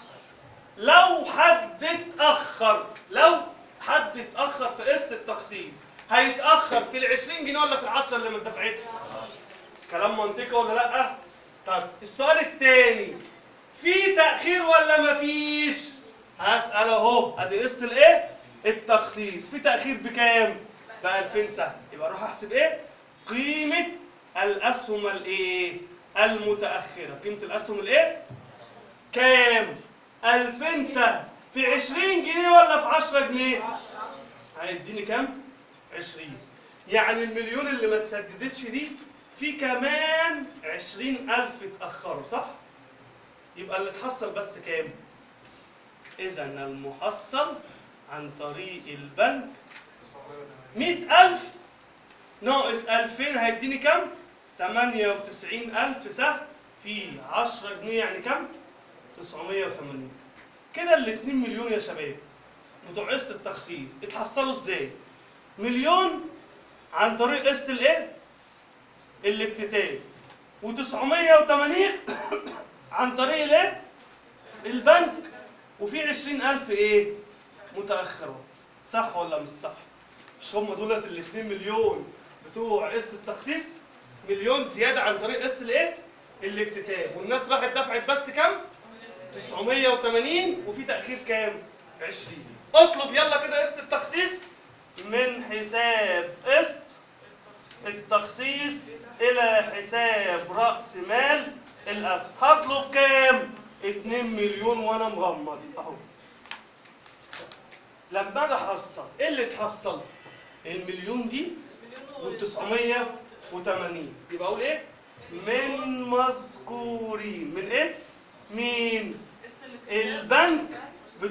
لو حد اتأخر لو حد اتأخر في قسط التخصيص هيتأخر في ال 20 جنيه ولا في ال 10 اللي ما اتدفعتش؟ كلام منطقي ولا لأ؟ طب السؤال التاني في تأخير ولا مفيش؟ هسأل أهو أدي قسط الإيه؟ التخصيص في تأخير بكام؟ ب 2000 سهم يبقى أروح أحسب إيه؟ قيمة الأسهم الإيه؟ المتأخرة قيمة الأسهم الإيه؟ كام؟ 2000 سهم في 20 جنيه ولا في 10 جنيه؟ هيديني كام؟ 20 يعني المليون اللي ما تسددتش دي في كمان 20000 اتأخروا صح؟ يبقى اللي اتحصل بس كام؟ إذا المحصل عن طريق البنك 100000 ناقص 2000 هيديني كام؟ 98000 سهم في 10 جنيه يعني كام؟ 980 كده ال 2 مليون يا شباب بتوع قسط التخصيص اتحصلوا ازاي؟ مليون عن طريق قسط الايه؟ الاكتتاب و980 عن طريق الايه؟ البنك وفي 20000 ايه؟ متأخرة صح ولا مش صح؟ مش هم دولت ال 2 مليون بتوع قسط التخصيص؟ مليون زيادة عن طريق قسط الايه؟ الاكتتاب والناس راحت دفعت بس كام؟ 980 وفي تأخير كام؟ 20 اطلب يلا كده قسط التخصيص من حساب قسط التخصيص إلى حساب رأس مال الأسهم هطلب كام؟ 2 مليون وأنا مغمض أهو لما أجي أحصل إيه اللي اتحصل؟ المليون دي وال 980 يبقى أقول إيه؟ من مذكورين من إيه؟ مين؟ البنك ب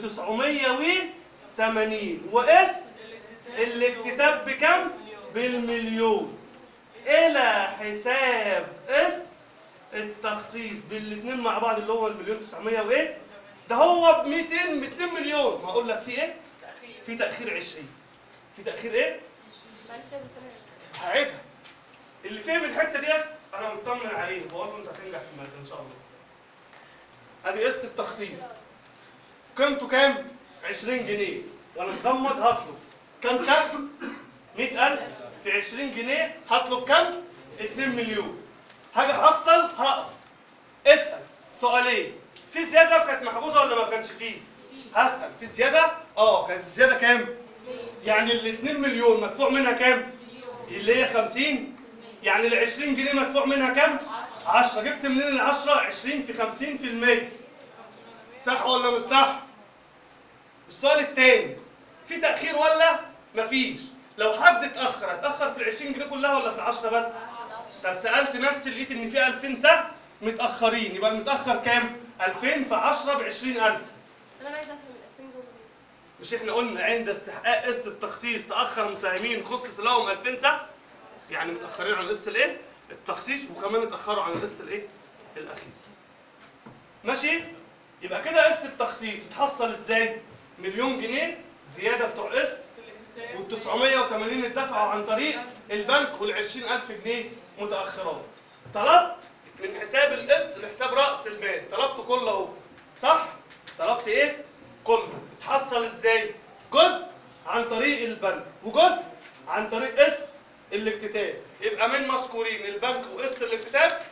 980 وقسط الاكتتاب بكم؟ بالمليون إلى حساب قسط التخصيص بالاثنين مع بعض اللي هو المليون 900 وايه؟ ده هو ب 200 200 مليون ما اقول لك في ايه؟ في تأخير 20 في تأخير ايه؟ معلش يا دكتور هعيدها اللي فهم الحته ديت انا مطمن عليه بقول له انت هتنجح في الماده ان شاء الله ادي قسط التخصيص قيمته كام 20 جنيه وانا مغمض هطلب كام سهم 100000 في 20 جنيه هطلب كام 2 مليون هاجي احصل هقف اسال سؤالين في زياده كانت محجوزه ولا ما كانش فيه هسال في زياده اه كانت الزياده كام يعني ال 2 مليون مدفوع منها كام اللي هي 50 يعني ال 20 جنيه مدفوع منها كام 10 جبت منين ال 10 20 في 50 في المية صح ولا مش صح السؤال التاني في تأخير ولا مفيش لو حد اتأخر اتأخر في ال 20 جنيه كلها ولا في ال 10 بس طب سألت نفسي لقيت ان في 2000 سهم متأخرين يبقى المتأخر كام 2000 في 10 ب 20000 طب انا عايزه افهم ال 2000 دول ليه؟ مش احنا قلنا عند استحقاق قسط التخصيص تاخر مساهمين خصص لهم 2000 سهم يعني متاخرين عن قسط الايه التخصيص وكمان اتاخروا عن القسط الايه الاخير ماشي يبقى كده قسط التخصيص اتحصل ازاي مليون جنيه زياده بتوع قسط وال 980 اتدفعوا عن طريق البنك وال 20000 جنيه متاخرات طلبت من حساب القسط لحساب راس المال طلبت كله اهو صح طلبت ايه كله اتحصل ازاي جزء عن طريق البنك وجزء عن طريق قسط الاكتتاب يبقى من مذكورين البنك وقسط الاكتتاب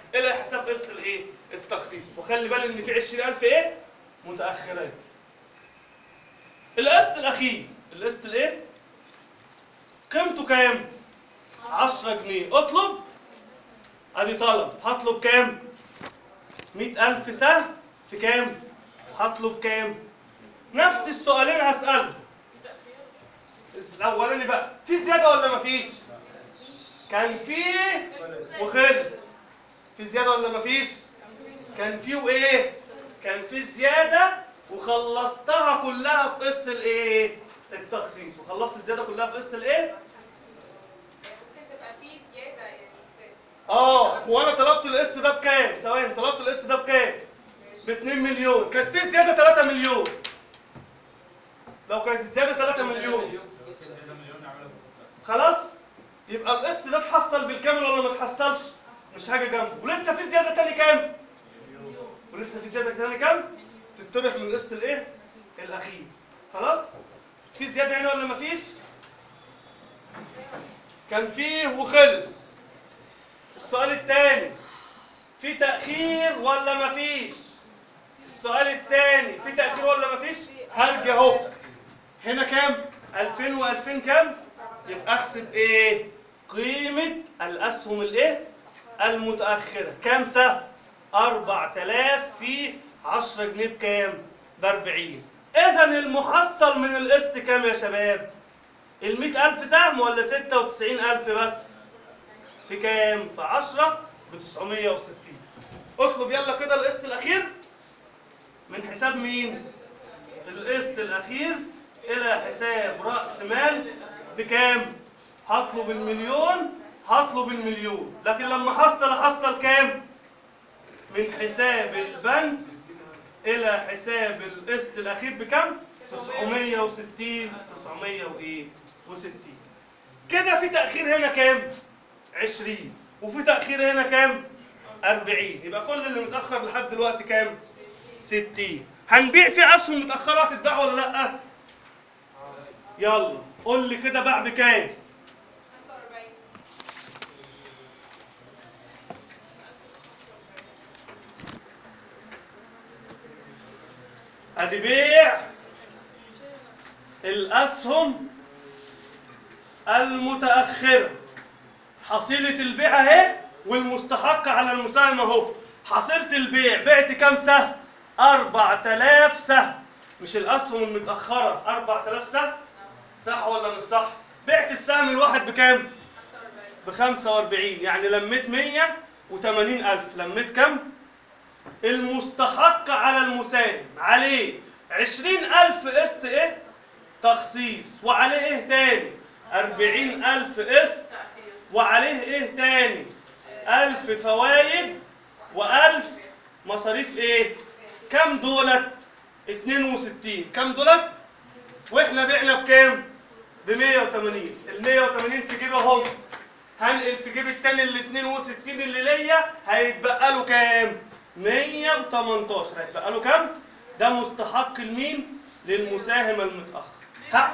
الى حساب قسط الايه التخصيص وخلي بالك ان في 20000 ايه متاخرات القسط الاخير القسط الايه قيمته كام 10 جنيه اطلب ادي طلب هطلب كام 100000 سهم في كام هطلب كام نفس السؤالين هسأله الاولاني بقى في زياده ولا مفيش كان في وخلص في زياده ولا مفيش كان في وايه كان في زياده وخلصتها كلها في قسط الايه التخصيص وخلصت الزياده كلها في قسط الايه ممكن تبقى فيه زيادة يعني في- اه هو انا طلبت القسط ده بكام ثواني طلبت القسط ده بكام ب 2 مليون كانت في زياده 3 مليون لو كانت الزياده 3 مليون بس في زياده مليون نعملها في القسط خلاص يبقى القسط ده اتحصل بالكامل ولا ما اتحصلش مش حاجه جنبه ولسه في زياده تاني كام ولسه في زياده تاني كام تطرح من القسط الايه الاخير خلاص في زياده هنا ولا مفيش كان فيه وخلص السؤال الثاني في تاخير ولا مفيش السؤال الثاني في تاخير ولا مفيش هرجع اهو هنا كام 2000 و2000 كام يبقى احسب ايه قيمه الاسهم الايه المتاخره كام سهم 4000 في 10 جنيه بكام ب 40 اذا المحصل من القسط كام يا شباب ال 100000 سهم ولا 96000 بس في كام في 10 ب 960 اطلب يلا كده القسط الاخير من حساب مين القسط الاخير الى حساب راس مال بكام هطلب المليون هطلب المليون لكن لما احصل احصل كام من حساب البنك الى حساب القسط الاخير بكام 960 900 وايه و60 كده في تاخير هنا كام 20 وفي تاخير هنا كام 40 يبقى كل اللي متاخر لحد دلوقتي كام 60 هنبيع في اسهم متاخره هتتباع ولا لا يلا قول لي كده باع بكام 45 ادي بيع الاسهم المتاخره حصيله البيع اهي والمستحق على المساهم اهو حصيله البيع بعت كام سهم 4000 سهم مش الاسهم المتاخره 4000 سهم صح ولا مش صح بعت السهم الواحد بكام 45 ب 45 يعني لميت 180 ألف لميت كم؟ المستحق على المساهم عليه 20 ألف قسط إيه؟ تخصيص وعليه إيه تاني؟ 40 ألف قسط تأخير وعليه إيه تاني؟ ألف فوايد وألف مصاريف إيه؟ كم دولت؟ 62 كم دولت؟ وإحنا بعنا بكام؟ ب 180 ال 180 في جيبه اهو هنقل في جيب التاني ال 62 اللي ليا هيتبقى له كام 118 هيتبقى له كام ده مستحق لمين للمساهم المتاخر ها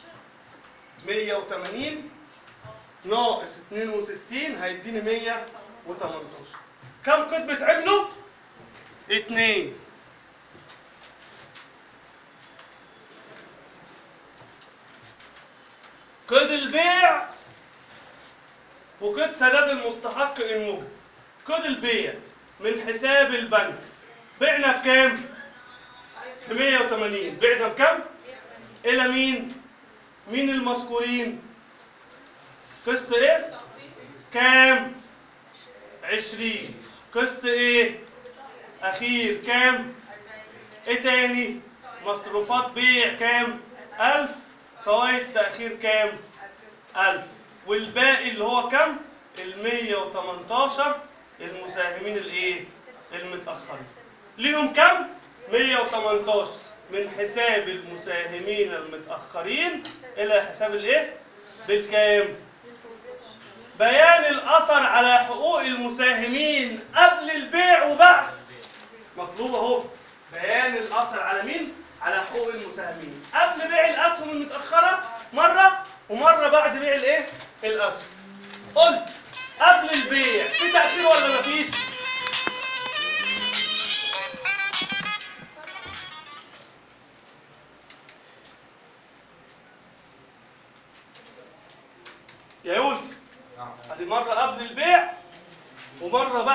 180 ناقص 62 هيديني 118 كم قد بتعمله اتنين قيد البيع وقيد سداد المستحق ان وجد قيد البيع من حساب البنك بعنا بكام؟ ب 180 بعنا بكام؟ الى مين؟ مين المذكورين؟ قسط ايه؟ كام؟ 20 قسط ايه؟ اخير كام؟ ايه تاني؟ مصروفات بيع كام؟ 1000 فوائد تأخير كام؟ 1000 والباقي اللي هو كام؟ ال 118 المساهمين الايه؟ المتأخرين. ليهم كام؟ 118 من حساب المساهمين المتأخرين إلى حساب الايه؟ بالكام؟ بيان الأثر على حقوق المساهمين قبل البيع وبعد مطلوب اهو بيان الاثر على مين على حقوق المساهمين قبل بيع الاسهم المتاخره مره ومره بعد بيع الايه الاسهم قلت قبل البيع في تاخير ولا مفيش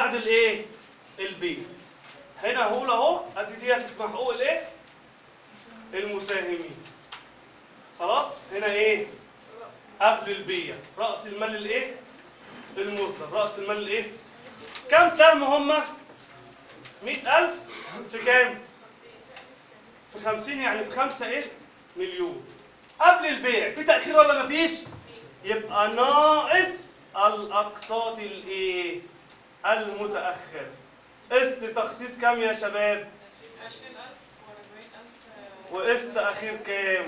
بعد الايه البيع هنا هقول اهو ادي دي اسمها حقوق الايه المساهمين خلاص هنا ايه قبل البيع راس المال الايه المصدر راس المال الايه كم سهم هم 100000 في كام في 50 يعني بخمسة ايه مليون قبل البيع في تأخير ولا مفيش يبقى ناقص الأقساط الايه المتأخر قسط تخصيص كام يا شباب 20000 و 40000 وقسط أخير كام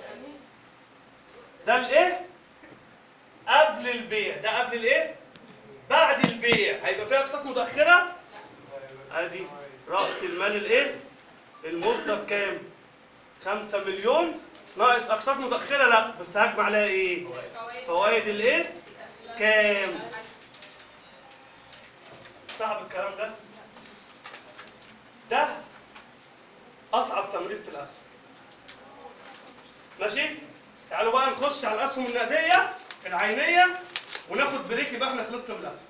ده الايه قبل البيع ده قبل الايه بعد البيع هيبقى فيها أقساط متأخرة ادي رأس المال الايه المصدر كام 5 مليون ناقص اقساط متأخرة لا بس هجمع عليها ايه فوائد الايه كام صعب الكلام ده ده اصعب تمرين في الاسهم ماشي تعالوا بقى نخش على الاسهم النقديه العينيه وناخد بريك يبقى احنا خلصنا من الاسهم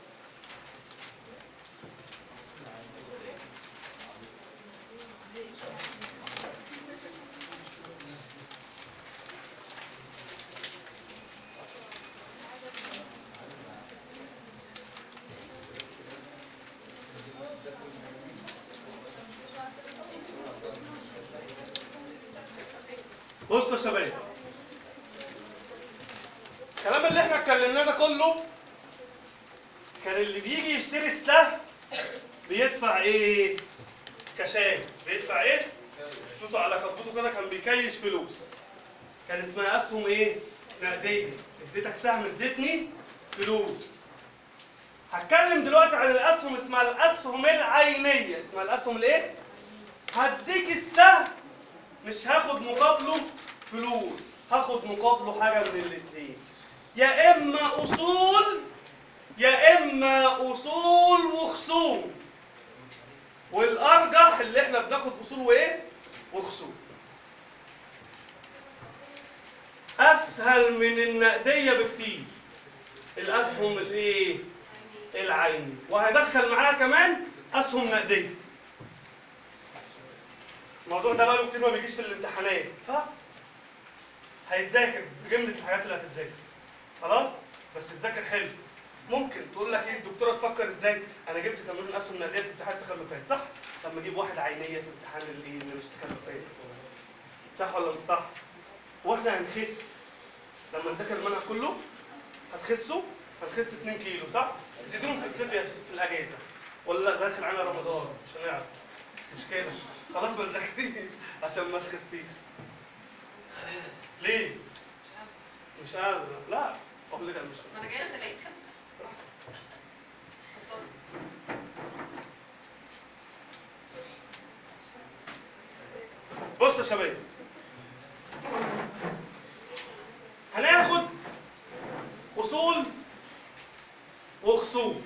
بصوا يا شباب الكلام اللي احنا اتكلمناه ده كله كان اللي بيجي يشتري السهم بيدفع ايه كشاف بيدفع ايه خطوطه على كبوته كده كان بيكيش فلوس كان اسمها اسهم ايه نقديه اديتك سهم اديتني فلوس هتكلم دلوقتي عن الاسهم اسمها الاسهم العينيه اسمها الاسهم الايه هديك السهم مش هاخد مقابله فلوس هاخد مقابله حاجه من الاثنين يا اما اصول يا اما اصول وخصوم والارجح اللي احنا بناخد اصول وايه وخصوم اسهل من النقديه بكتير الاسهم الايه العيني وهدخل معاها كمان اسهم نقديه الموضوع ده بقاله كتير ما بيجيش في الامتحانات ف هيتذاكر بجمله الحاجات اللي هتتذاكر خلاص بس تذاكر حلو ممكن تقول لك ايه الدكتوره تفكر ازاي انا جبت تمرين اسهم نقديه في امتحان التخلفات صح طب ما اجيب واحد عينيه في امتحان الايه اللي مش تخلفات صح ولا مش صح واحنا هنخس لما نذاكر المنهج كله هتخسوا هتخس 2 كيلو صح زيدوهم في الصيف يا- في الاجازه ولا لا داخل على رمضان مش هنعرف مش كده خلاص ما تذاكريش عشان ما تخسيش ليه مش قادر لا اقول لك أنا مش ما انا جايه تلاقيك بص يا شباب هناخد اصول وخصوم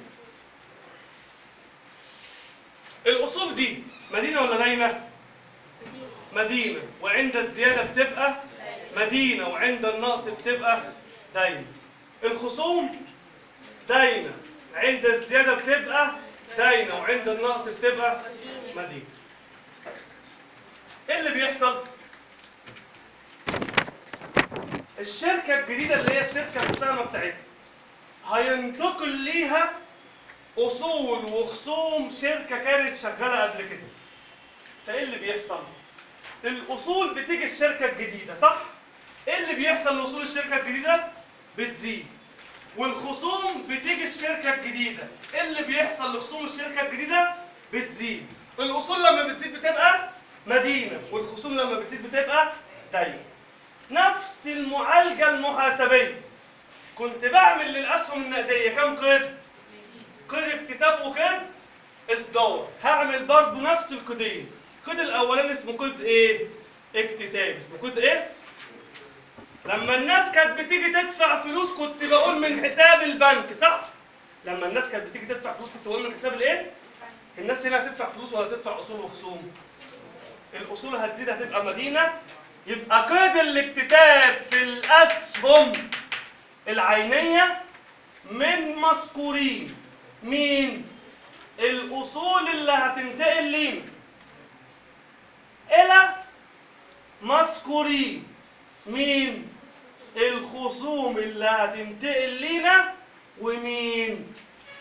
الاصول دي مدينه ولا داينه مدينه وعند الزياده بتبقى مدينه وعند النقص بتبقى داينه الخصوم داينه عند الزياده بتبقى داينه وعند النقص بتبقى مدينه ايه اللي بيحصل الشركه الجديده اللي هي الشركه المساهمه بتاعتها هينتقل ليها اصول وخصوم شركه كانت شغاله قبل كده فايه اللي بيحصل الاصول بتيجي الشركه الجديده صح ايه اللي بيحصل لاصول الشركه الجديده بتزيد والخصوم بتيجي الشركه الجديده ايه اللي بيحصل لخصوم الشركه الجديده بتزيد الاصول لما بتزيد بتبقى مدينه والخصوم لما بتزيد بتبقى دايره نفس المعالجه المحاسبيه كنت بعمل للاسهم النقديه كم قيد قيد اكتتاب وقيد اصدار هعمل برضو نفس القيدين القيد الاولاني اسمه قيد ايه اكتتاب اسمه قيد ايه لما الناس كانت بتيجي تدفع فلوس كنت بقول من حساب البنك صح لما الناس كانت بتيجي تدفع فلوس كنت بقول من حساب الايه الناس هنا هتدفع فلوس ولا تدفع اصول وخصوم الاصول هتزيد هتبقى مدينه يبقى قيد الاكتتاب في الاسهم العينيه من مذكورين مين الاصول اللي هتنتقل لينا الى مذكورين مين الخصوم اللي هتنتقل لينا ومين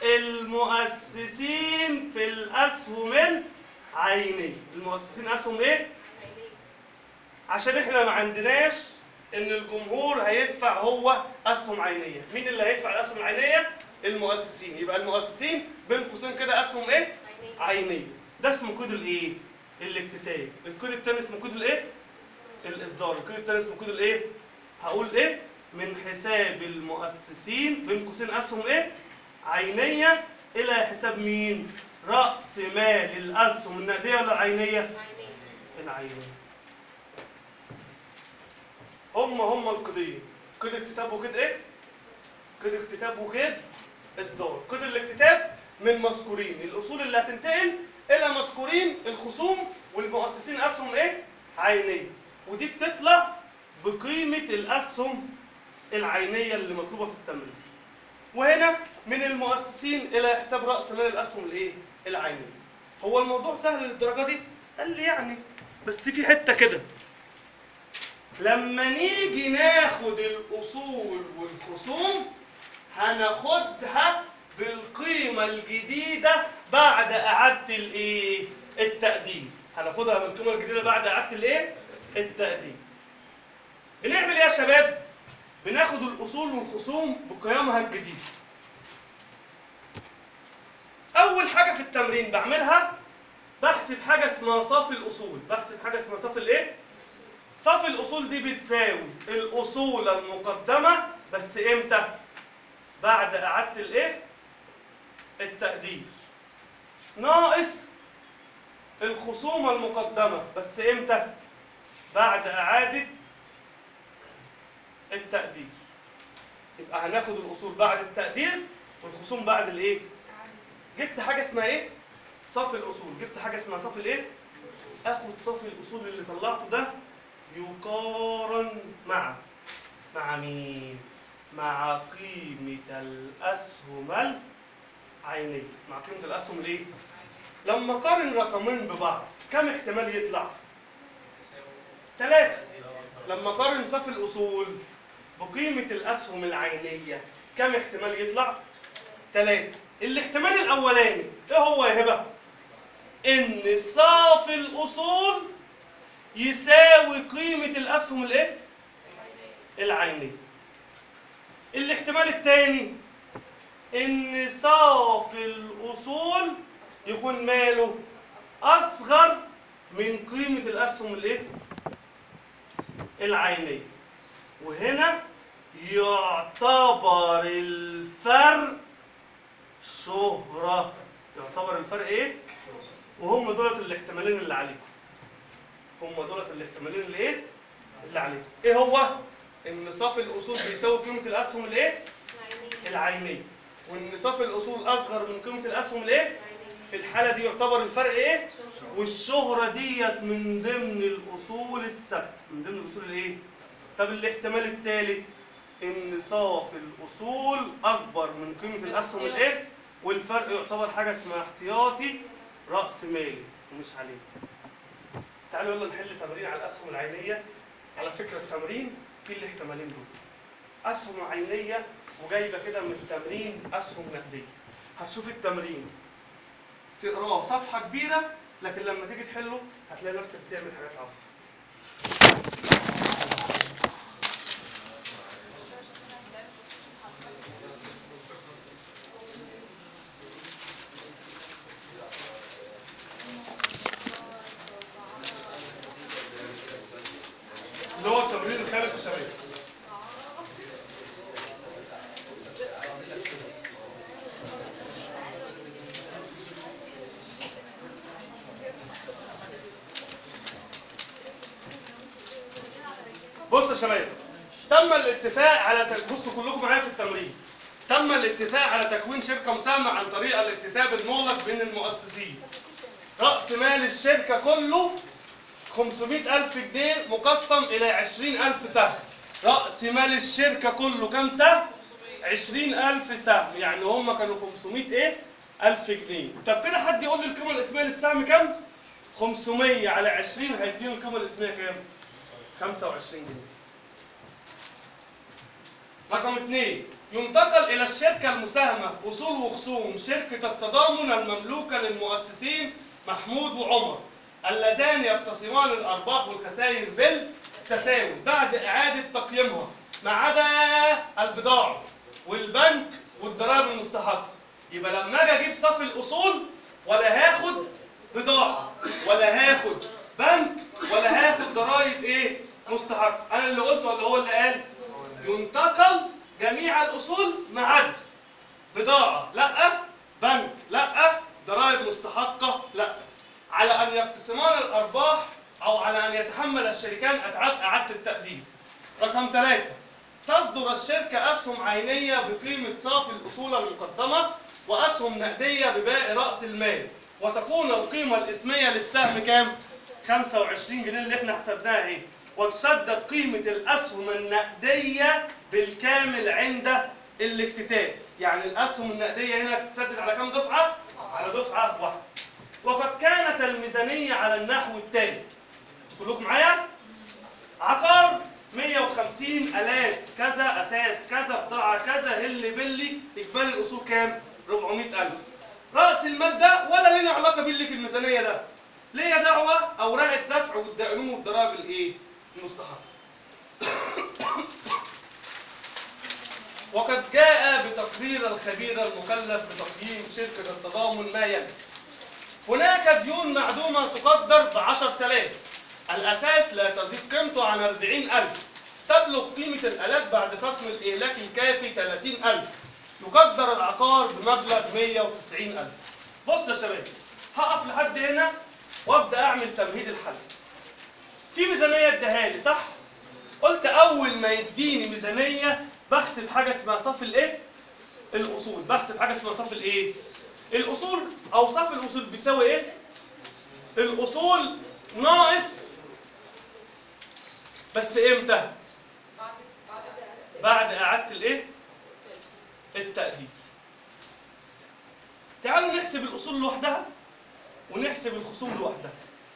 المؤسسين في الاسهم العينيه المؤسسين اسهم ايه عشان احنا ما عندناش ان الجمهور هيدفع هو اسهم عينيه مين اللي هيدفع الاسهم العينيه المؤسسين يبقى المؤسسين بين قوسين كده اسهم ايه عينيه ده اسمه كود الايه الاكتتاب الكود الثاني اسمه كود الايه الاصدار الكود الثاني اسمه كود الايه هقول ايه من حساب المؤسسين بين قوسين اسهم ايه عينيه الى حساب مين راس مال الاسهم النقديه ولا العينيه العينيه هم هم القضيه كود اكتتاب وكود ايه كود اكتتاب وكود اصدار كود الاكتتاب من مذكورين الاصول اللي هتنتقل الى مذكورين الخصوم والمؤسسين اسهم ايه عينيه ودي بتطلع بقيمه الاسهم العينيه اللي مطلوبه في التمرين وهنا من المؤسسين الى حساب راس مال الاسهم الايه العينيه هو الموضوع سهل للدرجه دي قال لي يعني بس في حته كده لما نيجي ناخد الاصول والخصوم هناخدها بالقيمه الجديده بعد اعاده الايه التقدير هناخدها بالقيمه الجديده بعد اعاده الايه التقدير بنعمل ايه يا شباب بناخد الاصول والخصوم بقيمها الجديده اول حاجه في التمرين بعملها بحسب حاجه اسمها صافي الاصول بحسب حاجه اسمها صافي الايه صافي الاصول دي بتساوي الاصول المقدمه بس امتى بعد اعاده الايه التقدير ناقص الخصومه المقدمه بس امتى بعد اعاده التقدير يبقى هناخد الاصول بعد التقدير والخصوم بعد الايه جبت حاجه اسمها ايه صافي الاصول جبت حاجه اسمها صافي الايه اخد صافي الاصول اللي طلعته ده يقارن مع مع مين مع قيمه الاسهم العينيه مع قيمه الاسهم الايه لما اقارن رقمين ببعض كم احتمال يطلع ثلاثة لما اقارن صافي الاصول بقيمه الاسهم العينيه كم احتمال يطلع ثلاثة الاحتمال الاولاني ايه هو يا هبه ان صافي الاصول يساوي قيمه الاسهم الايه العينيه الاحتمال الثاني ان صافي الاصول يكون ماله اصغر من قيمه الاسهم الايه العينيه وهنا يعتبر الفرق شهرة يعتبر الفرق ايه وهم دولت الاحتمالين اللي عليكم هم دولت الاحتمالين اللي ايه اللي عليكم ايه هو ان صافي الاصول بيساوي قيمه الاسهم الايه العينيه وان صافي الاصول اصغر من قيمه الاسهم الايه في الحاله دي يعتبر الفرق ايه والشهره ديت من ضمن الاصول الثابته من ضمن الاصول الايه طب الاحتمال الثالث ان صافي الاصول اكبر من قيمه الاسهم الايه والفرق يعتبر حاجه اسمها احتياطي راس مالي ومش عليه تعالوا يلا نحل تمرين على الاسهم العينيه على فكره التمرين فيه الاحتمالين دول اسهم عينيه وجايبه كده من التمرين اسهم نقديه هتشوف التمرين تقراه صفحه كبيره لكن لما تيجي تحله هتلاقي نفسك بتعمل حاجات عبط اللي هو التمرين الخامس يا شباب بصوا يا شباب تم الاتفاق على تك... بصوا كلكم معايا في التمرين تم الاتفاق على تكوين شركه مساهمه عن طريق الاكتتاب المغلق بين المؤسسين رأس مال الشركة كله 500 ألف جنيه مقسم إلى 20 ألف سهم رأس مال الشركة كله كام سهم؟ 20 ألف سهم يعني هم كانوا 500 إيه؟ 1000 جنيه طب كده حد يقول لي القيمه الاسميه للسهم كام 500 على 20 هيديني القيمه الاسميه كام 25 جنيه رقم اثنين ينتقل إلى الشركة المساهمة أصول وخصوم شركة التضامن المملوكة للمؤسسين محمود وعمر اللذان يقتسمان الأرباح والخسائر بالتساوي بعد إعادة تقييمها ما عدا البضاعة والبنك والضرائب المستحقة يبقى لما أجي أجيب صافي الأصول ولا هاخد بضاعة ولا هاخد بنك ولا هاخد ضرائب إيه مستحقة أنا اللي قلته ولا هو اللي قال؟ ينتقل جميع الاصول ما عدا بضاعه لا بنك لا ضرائب مستحقه لا على ان يقتسمان الارباح او على ان يتحمل الشريكان اتعاب اعاده التقديم رقم ثلاثة تصدر الشركة أسهم عينية بقيمة صافي الأصول المقدمة وأسهم نقدية بباقي رأس المال وتكون القيمة الإسمية للسهم كام؟ 25 جنيه اللي احنا حسبناها اهي وتسدد قيمة الأسهم النقدية بالكامل عند الاكتتاب يعني الأسهم النقدية هنا تتسدد على كام دفعة؟ على دفعة واحدة وقد كانت الميزانية على النحو التالي كلكم معايا؟ عقار 150 آلاف كذا أساس كذا بضاعة كذا هل بلي إجمالي الأصول كام؟ 400 ألف رأس المال ده ولا لنا علاقة باللي في الميزانية ده ليا دعوة أوراق الدفع والدائنون والضرائب الإيه؟ المستحقة وقد جاء بتقرير الخبير المكلف بتقييم شركة التضامن ما يلي هناك ديون معدومة تقدر ب 10000 الأساس لا تزيد قيمته عن 40000 تبلغ قيمة الآلات بعد خصم الإهلاك الكافي 30000 يقدر العقار بمبلغ 190000 بص يا شباب هقف لحد هنا وابدا اعمل تمهيد الحل في ميزانيه اداها لي صح قلت اول ما يديني ميزانيه بحسب حاجه اسمها صافي الايه الاصول بحسب حاجه اسمها صافي الايه الاصول او صافي الاصول بيساوي ايه الاصول ناقص بس امتى بعد اعاده الايه التقدير تعالوا نحسب الاصول لوحدها ونحسب الخصوم لوحدها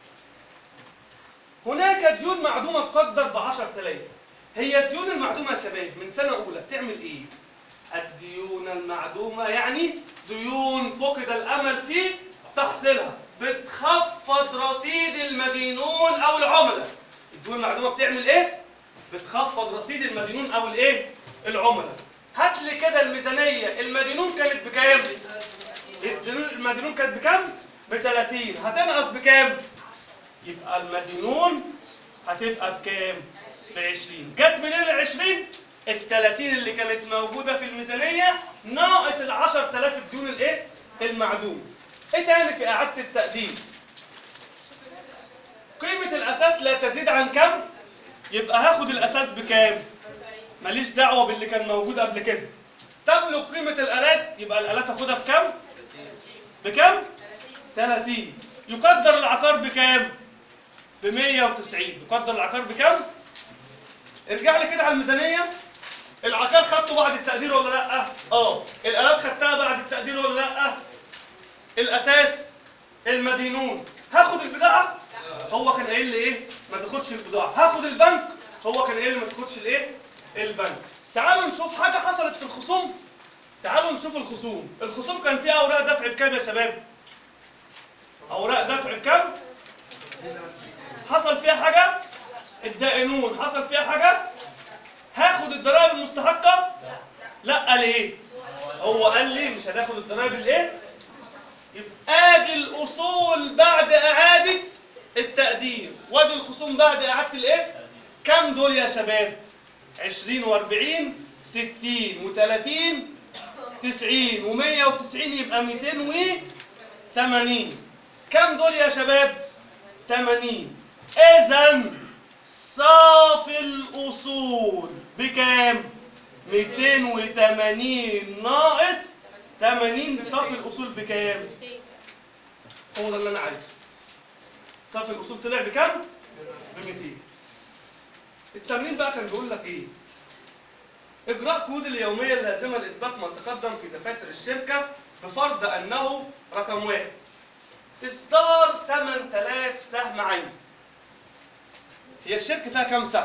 هناك ديون معدومه تقدر ب 10000 هي الديون المعدومه يا شباب من سنه اولى بتعمل ايه الديون المعدومه يعني ديون فقد الامل في تحصيلها بتخفض رصيد المدينون او العملاء الديون المعدومه بتعمل ايه بتخفض رصيد المدينون او الايه العملاء هات لي كده الميزانيه المدينون كانت بكام الدينون- المدينون كانت بكام ب 30 هتنقص بكام يبقى المدينون هتبقى بكام ب 20 جت منين ال 20 ال 30 اللي كانت موجوده في الميزانيه ناقص ال 10000 الديون الايه المعدومه ايه تاني في اعاده التقديم قيمه الاساس لا تزيد عن كم يبقى هاخد الاساس بكام ماليش دعوه باللي كان موجود قبل كده تبلغ قيمه الالات يبقى الالات هاخدها بكام بكام 30 يقدر العقار بكام ب 190 يقدر العقار بكام ارجع لي كده على الميزانيه العقار خدته بعد التقدير ولا لا اه الالات خدتها بعد التقدير ولا لا الاساس المدينون هاخد البضاعه هو كان قايل لي ايه ما تاخدش البضاعه هاخد البنك هو كان قايل لي ما تاخدش الايه البنك تعالوا نشوف حاجه حصلت في الخصوم تعالوا نشوف الخصوم الخصوم كان فيها اوراق دفع بكام يا شباب اوراق دفع بكام 50000 حصل فيها حاجه الدائنون حصل فيها حاجه هاخد الضرائب المستحقه لا ليه هو قال لي مش هتاخد الضرائب الايه يبقى ادي الاصول بعد اعاده التقدير وادي الخصوم بعد اعاده الايه كم دول يا شباب 20 و40 60 و30 90 و190 يبقى 280 كم دول يا شباب 80 اذا صافي الاصول بكام 280 ناقص 80 صافي الاصول بكام هو ده اللي انا عايزه صافي الاصول طلع بكام ب 200 التمرين بقى كان بيقول لك ايه اجراء قيود اليوميه اللازمه لاثبات ما تقدم في دفاتر الشركه بفرض انه رقم واحد اصدار 8000 سهم عيني هي الشركه فيها كام سهم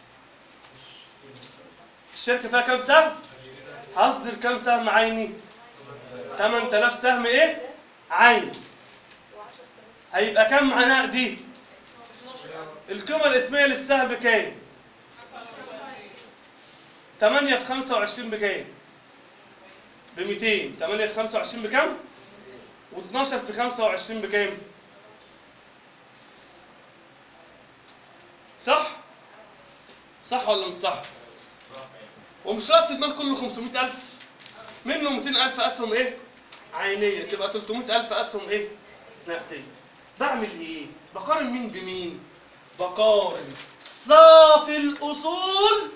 الشركه فيها كام سهم هصدر كام سهم عيني 8000 سهم ايه عيني هيبقى كام معناها دي القيمه الاسميه للسهم بكام 8 في 25 بكام ب 200 8 في 25 بكام و12 في 25 بكام صح صح ولا مش صح ومش راس المال كله 500000 منه 200000 اسهم ايه عينيه تبقى 300000 اسهم ايه نقديه بعمل ايه بقارن مين بمين بقارن صافي الاصول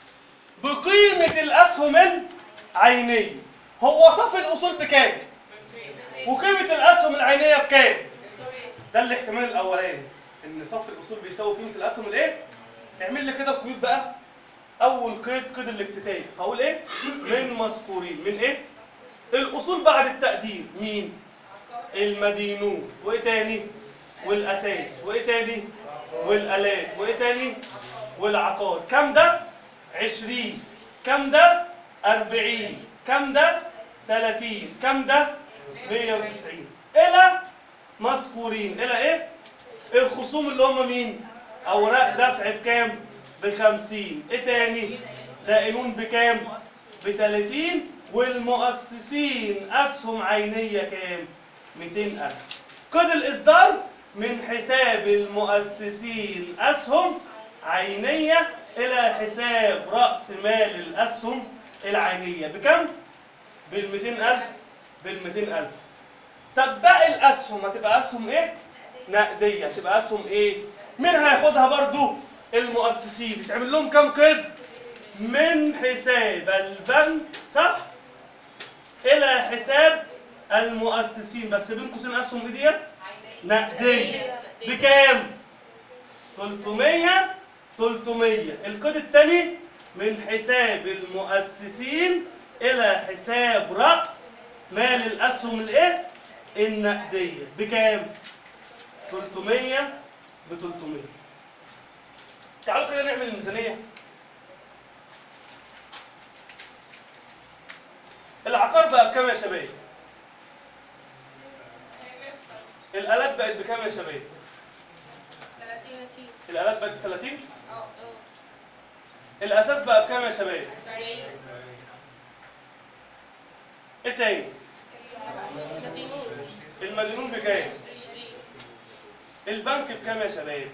بقيمه الاسهم العينيه هو صافي الاصول بكام وقيمه الاسهم العينيه بكام ده الاحتمال الاولاني ان صافي الاصول بيساوي قيمه الاسهم الايه اعمل لي كده القيود بقى اول قيد قيد الافتتاح هقول ايه من مذكورين من ايه الاصول بعد التقدير مين المدينون وايه تاني والاساس وايه تاني والالات وايه تاني والعقار كم ده 20 كم ده 40 كم ده 30 كم ده 190 الى مذكورين الى ايه الخصوم اللي هم مين اوراق دفع بكام ب 50 ايه تاني دائنون بكام ب 30 والمؤسسين اسهم عينيه كام 200000 قيد الاصدار من حساب المؤسسين اسهم عينيه الى حساب راس مال الاسهم العينيه بكم بال 200000 بال 200000 طب باقي الاسهم هتبقى اسهم ايه نقديه تبقى اسهم ايه مين هياخدها برضو المؤسسين يتعمل لهم كام قيد من حساب البنك صح الى حساب المؤسسين بس بين قوسين اسهم ايه ديت نقديه بكام 300 300 الكود الثاني من حساب المؤسسين الى حساب راس مال الاسهم الايه النقديه بكام 300 ب 300 تعالوا كده نعمل الميزانيه العقار بقى بكام يا شباب الالات بقت بكام يا شباب 30 الالات بقت ب 30 الاساس بقى بكام يا شباب 40 ايه تاني مدينون المدينون بكام 20 البنك بكام يا شباب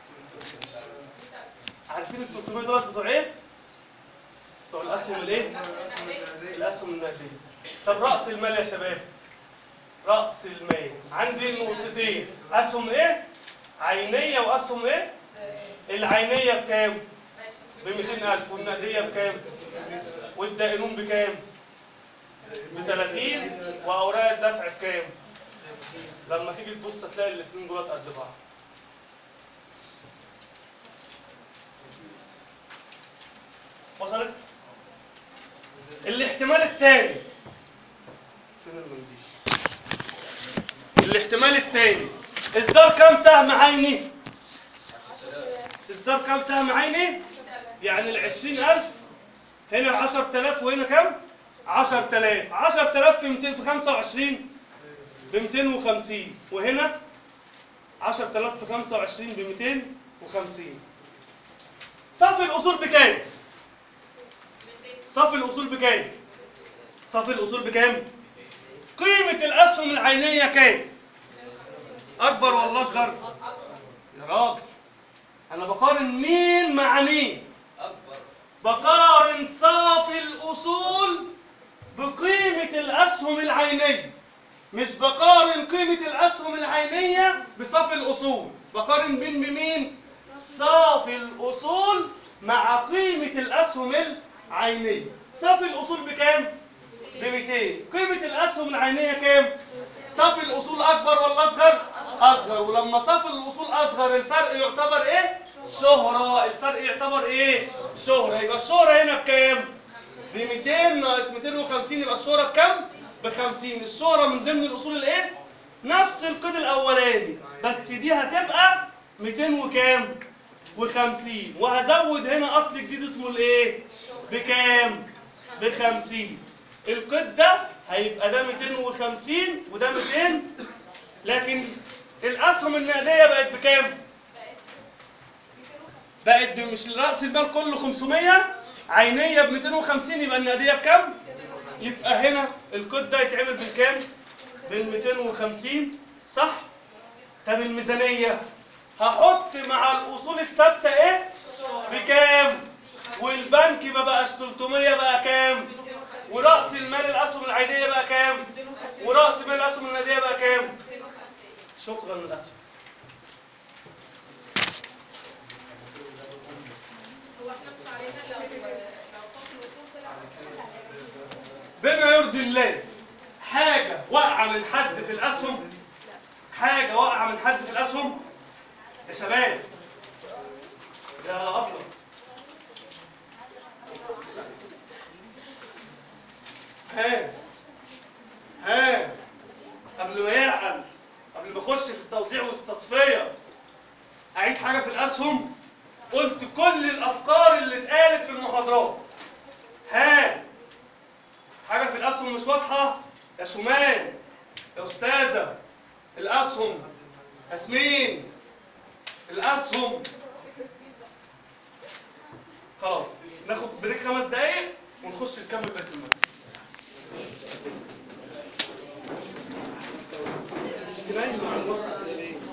عارفين ال 300 دولار بتوع ايه بتوع الاسهم الايه الاسهم النقديه الاسهم النقديه طب راس المال يا شباب راس المال عندي نقطتين اسهم ايه عينيه واسهم ايه العينيه بكام ب 200000 والنقديه بكام والدائنون بكام ب 30 واوراق الدفع بكام لما تيجي تبص هتلاقي الاثنين دولت قد بعض وصلت الاحتمال الثاني فين المنديل الاحتمال الثاني اصدار كام سهم عيني اصدار كام سهم عيني يعني ال 20000 هنا 10000 وهنا كام 10000 10000 في 200 في 25 ب 250 وهنا 10000 في 25 ب 250 صافي الاصول بكام؟ صافي الاصول بكام؟ صافي الاصول بكام؟ قيمة الاسهم العينية كام؟ اكبر ولا اصغر؟ يا راجل انا بقارن مين مع مين؟ اكبر بقارن صافي الاصول بقيمة الاسهم العينية مش بقارن قيمة الاسهم العينية بصافي الاصول بقارن مين بمين صافي الاصول مع قيمة الاسهم العينية صافي الاصول بكام ب 200 قيمة الاسهم العينية كام صافي الاصول اكبر ولا اصغر اصغر ولما صافي الاصول اصغر الفرق يعتبر ايه شهرة الفرق يعتبر ايه شهرة يبقى الشهرة هنا بكام ب 200 ناقص 250 يبقى الشهرة بكام ب 50 الشهرة من ضمن الأصول الإيه؟ نفس القيد الأولاني بس دي هتبقى 200 وكام؟ و50 وهزود هنا أصل جديد اسمه الإيه؟ بكام؟ ب 50 القيد ده هيبقى ده 250 وده 200 لكن الأسهم النقدية بقت بكام؟ بقت ب- مش رأس المال كله 500 عينية ب 250 يبقى النقدية بكام؟ يبقى هنا الكود ده يتعمل بالكام؟ بال 250 صح؟ طب الميزانية هحط مع الأصول الثابتة إيه؟ بكام؟ والبنك ما بقاش 300 بقى كام؟ ورأس المال الأسهم العادية بقى كام؟ ورأس مال الأسهم النقدية بقى كام؟ شكرا للأسهم هو احنا مش علينا لو لو صف الوصول طلع بما يرضي الله حاجة واقعة من حد في الأسهم حاجة واقعة من حد في الأسهم يا شباب يا أبلة ها ها قبل ما يعقل قبل ما اخش في التوزيع والتصفيه اعيد حاجه في الاسهم قلت كل الافكار اللي اتقالت في المحاضرات ها حاجه في الاسهم مش واضحه يا شومان يا استاذه الاسهم ياسمين الاسهم خلاص ناخد بريك خمس دقايق ونخش نكمل بقيه المنهج